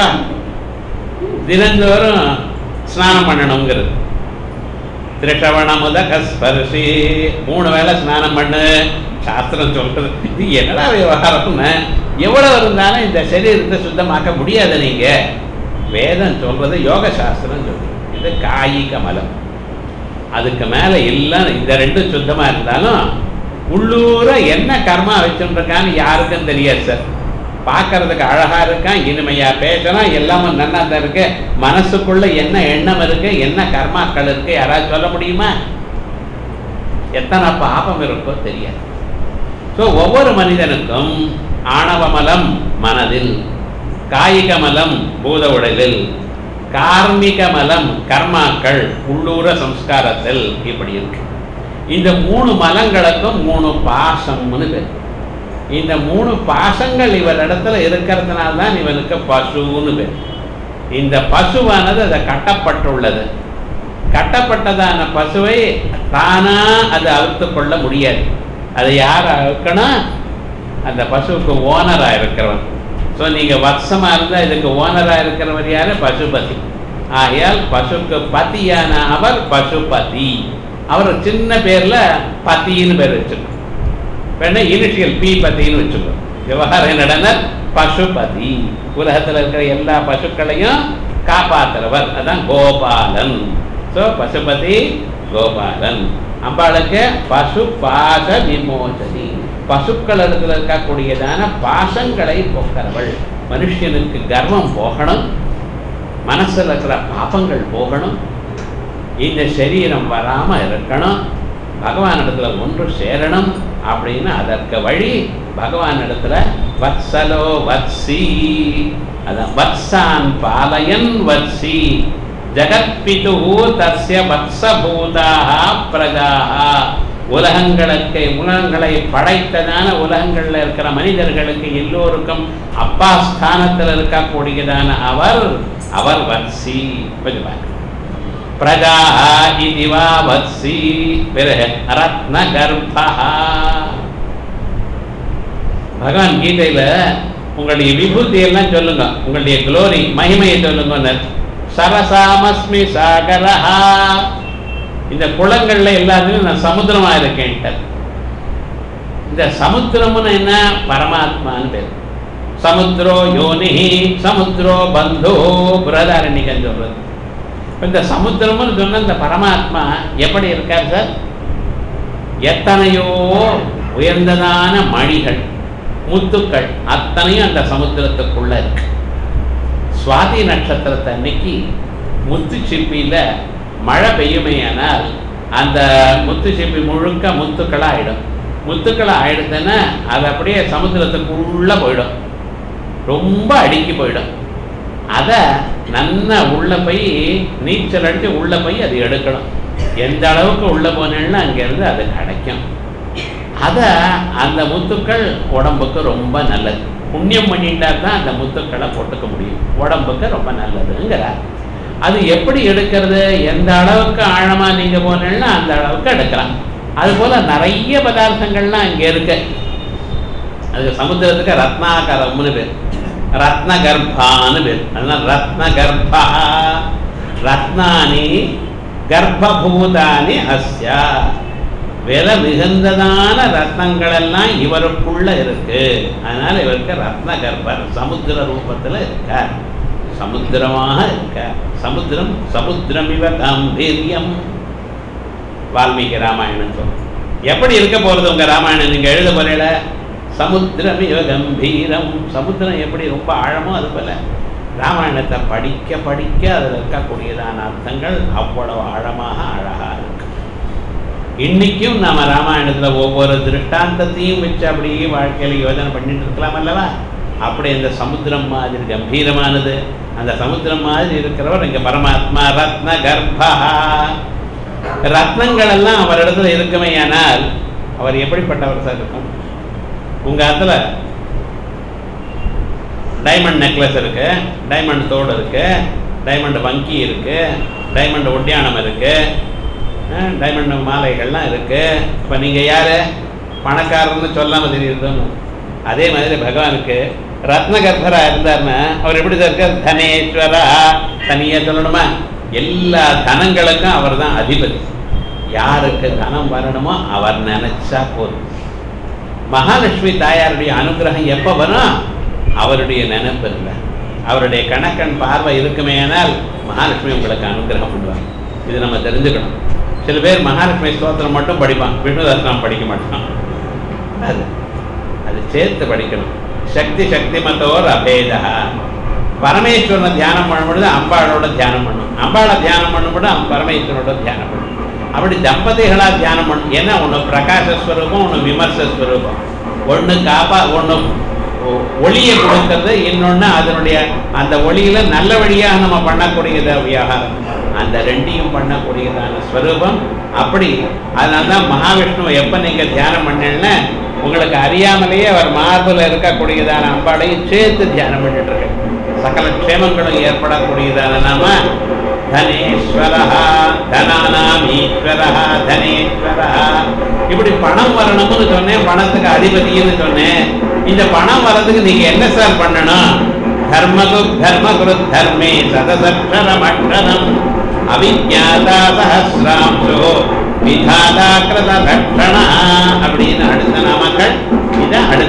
தினந்தோறும் ஸ்நானம் பண்ணணுங்கிறது திருஷவண முதக ஸ்பர்ஷி மூணு வேளை ஸ்நானம் பண்ணு சாஸ்திரம் சொல்றது இது என்னடா விவகாரம்னு எவ்வளவு இருந்தாலும் இந்த சரீரத்தை சுத்தமாக்க முடியாது நீங்க வேதம் சொல்றது யோக சாஸ்திரம் சொல்றது இது காயிக மலம் அதுக்கு மேல எல்லாம் இந்த ரெண்டும் சுத்தமா இருந்தாலும் உள்ளூர என்ன கர்மா வச்சுருக்கான்னு யாருக்கும் தெரியாது சார் பார்க்கறதுக்கு அழகா இருக்கான் இனிமையா பேசுறான் எல்லாமும் நல்லா தான் இருக்கு மனசுக்குள்ள என்ன எண்ணம் இருக்கு என்ன கர்மாக்கள் இருக்கு யாராவது சொல்ல முடியுமா எத்தனை பாபம் இருக்கோ தெரியாது ஸோ ஒவ்வொரு மனிதனுக்கும் ஆணவ மலம் மனதில் காயிக மலம் பூத உடலில் கார்மிக மலம் கர்மாக்கள் உள்ளூர சம்ஸ்காரத்தில் இப்படி இருக்கு இந்த மூணு மலங்களுக்கும் மூணு பாசம்னு பேர் இந்த மூணு பாசங்கள் இவர் இடத்துல இருக்கிறதுனால தான் இவனுக்கு பசுன்னு பேர் இந்த பசுவானது அதை கட்டப்பட்டுள்ளது கட்டப்பட்டதான பசுவை தானா அது அறுத்து கொள்ள முடியாது அதை யார் அறுக்கணும் அந்த பசுவுக்கு ஓனராக இருக்கிறவன் ஸோ நீங்கள் வத்சமாக இருந்தால் இதுக்கு ஓனராக இருக்கிறவர் யார் பசுபதி ஆகையால் பசுக்கு பதியான அவர் பசுபதி அவர் சின்ன பேரில் பத்தின்னு பேர் வச்சுக்கணும் வேணா இனிஷியல் பி பத்தின்னு வச்சுக்கணும் விவகாரம் என்னடனா பசுபதி உலகத்தில் இருக்கிற எல்லா பசுக்களையும் காப்பாத்துறவர் அதான் கோபாலன் ஸோ பசுபதி கோபாலன் அம்பாளுக்கு பசு பாச விமோசனி பசுக்கள் இடத்துல இருக்கக்கூடியதான பாசங்களை போக்கிறவள் மனுஷனுக்கு கர்வம் போகணும் மனசுல இருக்கிற பாபங்கள் போகணும் இந்த சரீரம் வராம இருக்கணும் பகவான் இடத்துல ஒன்று சேரணும் அப்படின்னு அதற்கு வழி பகவான் இடத்துல வத்சலோ வத்சி அதான் வத்சான் பாலயன் வத்சி ஜகத்பிது தஸ்ய வத்சபூதாக பிரஜாக உலகங்களுக்கு உலகங்களை படைத்ததான உலகங்கள்ல இருக்கிற மனிதர்களுக்கு எல்லோருக்கும் அப்பா ஸ்தானத்தில் இருக்கக்கூடியதான அவர் அவர் வத்சி கொஞ்சம் பாருங்க பிரஜா இதுவா வத்சி பிறகு ரத்ன கர்ப்பா பகவான் கீதையில உங்களுடைய விபூதி எல்லாம் சொல்லுங்க உங்களுடைய குளோரி மகிமையை சொல்லுங்க சரசாமஸ்மி சாகரஹா இந்த குளங்கள்ல எல்லாத்துலயும் நான் சமுத்திரமா இருக்கேன்ட்டார் இந்த சமுத்திரம்னு என்ன பரமாத்மான்னு பேர் சமுத்திரோ யோனிஹி சமுத்திரோ பந்தோ புரதாரண்யகன் சொல்றது இப்ப இந்த சமுத்திரம்னு சொன்ன இந்த பரமாத்மா எப்படி இருக்கார் சார் எத்தனையோ உயர்ந்ததான மணிகள் முத்துக்கள் அத்தனையும் அந்த சமுத்திரத்துக்குள்ள இருக்கு சுவாதி நட்சத்திரத்தை அன்னைக்கு முத்து சிப்பியில மழை பெய்யுமேயானால் அந்த முத்து சிப்பி முழுக்க முத்துக்களா ஆயிடும் முத்துக்களா ஆயிடுதுன்னா அது அப்படியே சமுத்திரத்துக்குள்ள போயிடும் ரொம்ப அடுக்கி போயிடும் அதை நன்னா உள்ள போய் நீச்சல் அடிச்சு உள்ள போய் அது எடுக்கணும் எந்த அளவுக்கு உள்ள போனேன்னா அங்கேருந்து அது கிடைக்கும் அதை அந்த முத்துக்கள் உடம்புக்கு ரொம்ப நல்லது புண்ணியம் பண்ணிட்டா தான் அந்த முத்துக்களை போட்டுக்க முடியும் உடம்புக்கு ரொம்ப நல்லதுங்கிறார் அது எப்படி எடுக்கிறது எந்த அளவுக்கு ஆழமா நீங்க போனீங்கன்னா அந்த அளவுக்கு எடுக்கலாம் அது போல நிறைய பதார்த்தங்கள்லாம் அங்க இருக்கு அதுக்கு சமுத்திரத்துக்கு ரத்னாகரம்னு பேர் ரத்ன கர்ப்பான்னு பேர் அதனால ரத்ன கர்ப்பா ரத்னானி கர்ப்பபூதானி அஸ்யா விலை மிகுந்ததான ரத்னங்கள் எல்லாம் இவருக்குள்ள இருக்கு அதனால இவருக்கு ரத்ன கர்ப்பர் சமுத்திர ரூபத்துல இருக்கார் சமுத்திரமாக இருக்கார் சமுத்திரம் சமுத்திரம் இவ காம்பீரியம் வால்மீகி ராமாயணம் சொல்லும் எப்படி இருக்க போறது உங்க ராமாயணம் நீங்க எழுத போறீல சமுத்திரம் இவ கம்பீரம் சமுத்திரம் எப்படி ரொம்ப ஆழமோ அது போல ராமாயணத்தை படிக்க படிக்க அதில் இருக்கக்கூடியதான அர்த்தங்கள் அவ்வளவு ஆழமாக அழகா இருக்கு இன்னைக்கும் நாம ராமாயணத்துல ஒவ்வொரு திருஷ்டாந்தத்தையும் வச்சு அப்படியே வாழ்க்கையில யோஜனை பண்ணிட்டு இருக்கலாம் அல்லவா அப்படி அந்த சமுத்திரம் மாதிரி கம்பீரமானது அந்த சமுத்திரம் மாதிரி இருக்கிறவர் இங்க பரமாத்மா ரத்ன கர்ப்பா ரத்னங்கள் எல்லாம் அவரிடத்துல இருக்குமேயானால் அவர் எப்படிப்பட்டவர் சார் இருக்கும் உங்க இடத்துல டைமண்ட் நெக்லஸ் இருக்கு டைமண்ட் தோடு இருக்கு டைமண்ட் வங்கி இருக்கு டைமண்ட் ஒட்டியானம் இருக்கு டைமண்ட் மாலைகள்லாம் இருக்கு இப்போ நீங்க யாரு பணக்காரர்னு சொல்லாம தெரியுதுன்னு அதே மாதிரி பகவானுக்கு ரத்னகர்பரா இருந்தாருன்னா அவர் எப்படி சார் இருக்கார் தனேஸ்வரா தனியா சொல்லணுமா எல்லா தனங்களுக்கும் அவர் தான் அதிபதி யாருக்கு தனம் வரணுமோ அவர் நினைச்சா போதும் மகாலட்சுமி தாயாருடைய அனுகிரகம் எப்போ வரும் அவருடைய நினைப்பு இல்லை அவருடைய கணக்கன் பார்வை இருக்குமேயானால் மகாலட்சுமி உங்களுக்கு அனுகிரகம் பண்ணுவாங்க இது நம்ம தெரிஞ்சுக்கணும் சில பேர் மகாலட்சுமி ஸ்தோத்திரம் மட்டும் படிப்பான் விஷ்ணுதாசனம் படிக்க மாட்டான் அது அது சேர்த்து படிக்கணும் சக்தி சக்தி மத்தோர் அபேதா பரமேஸ்வரனை தியானம் பண்ணும்பொழுது அம்பாளோட தியானம் பண்ணும் அம்பாளை தியானம் பண்ணும்போது பரமேஸ்வரனோட தியானம் பண்ணும் அப்படி தம்பதிகளா தியானம் பண்ணும் ஏன்னா ஒன்று பிரகாசஸ்வரூபம் ஒன்று விமர்சஸ்வரூபம் ஒன்று காப்பா ஒன்று ஒளியை கொடுக்கறது இன்னொன்று அதனுடைய அந்த ஒளியில நல்ல வழியாக நம்ம பண்ணக்கூடியத விவகாரம் அந்த ரெண்டையும் பண்ணக்கூடியதான ஸ்வரூபம் அப்படி அதனால தான் மகாவிஷ்ணுவை எப்போ நீங்கள் தியானம் பண்ணீங்கன்னா உங்களுக்கு அறியாமலேயே அவர் மார்பில் இருக்கக்கூடியதான அம்பாளையும் சேர்த்து தியானம் பண்ணிட்டு இருக்கு சகல க்ஷேமங்களும் ஏற்படக்கூடியதான நாம தனேஸ்வரா தனானாம் ஈஸ்வரா தனேஸ்வரா இப்படி பணம் வரணும்னு சொன்னேன் பணத்துக்கு அதிபதினு சொன்னேன் இந்த பணம் வர்றதுக்கு நீங்க என்ன சார் பண்ணணும் தர்மகு தர்மகுரு தர்மே சதசக்ஷரமக்ஷரம் அவிஜாதா சஹசிராம்சோ விதாதா கிருத தட்சணா அப்படின்னு அடுத்த நாமக்கள் இதை அடுத்த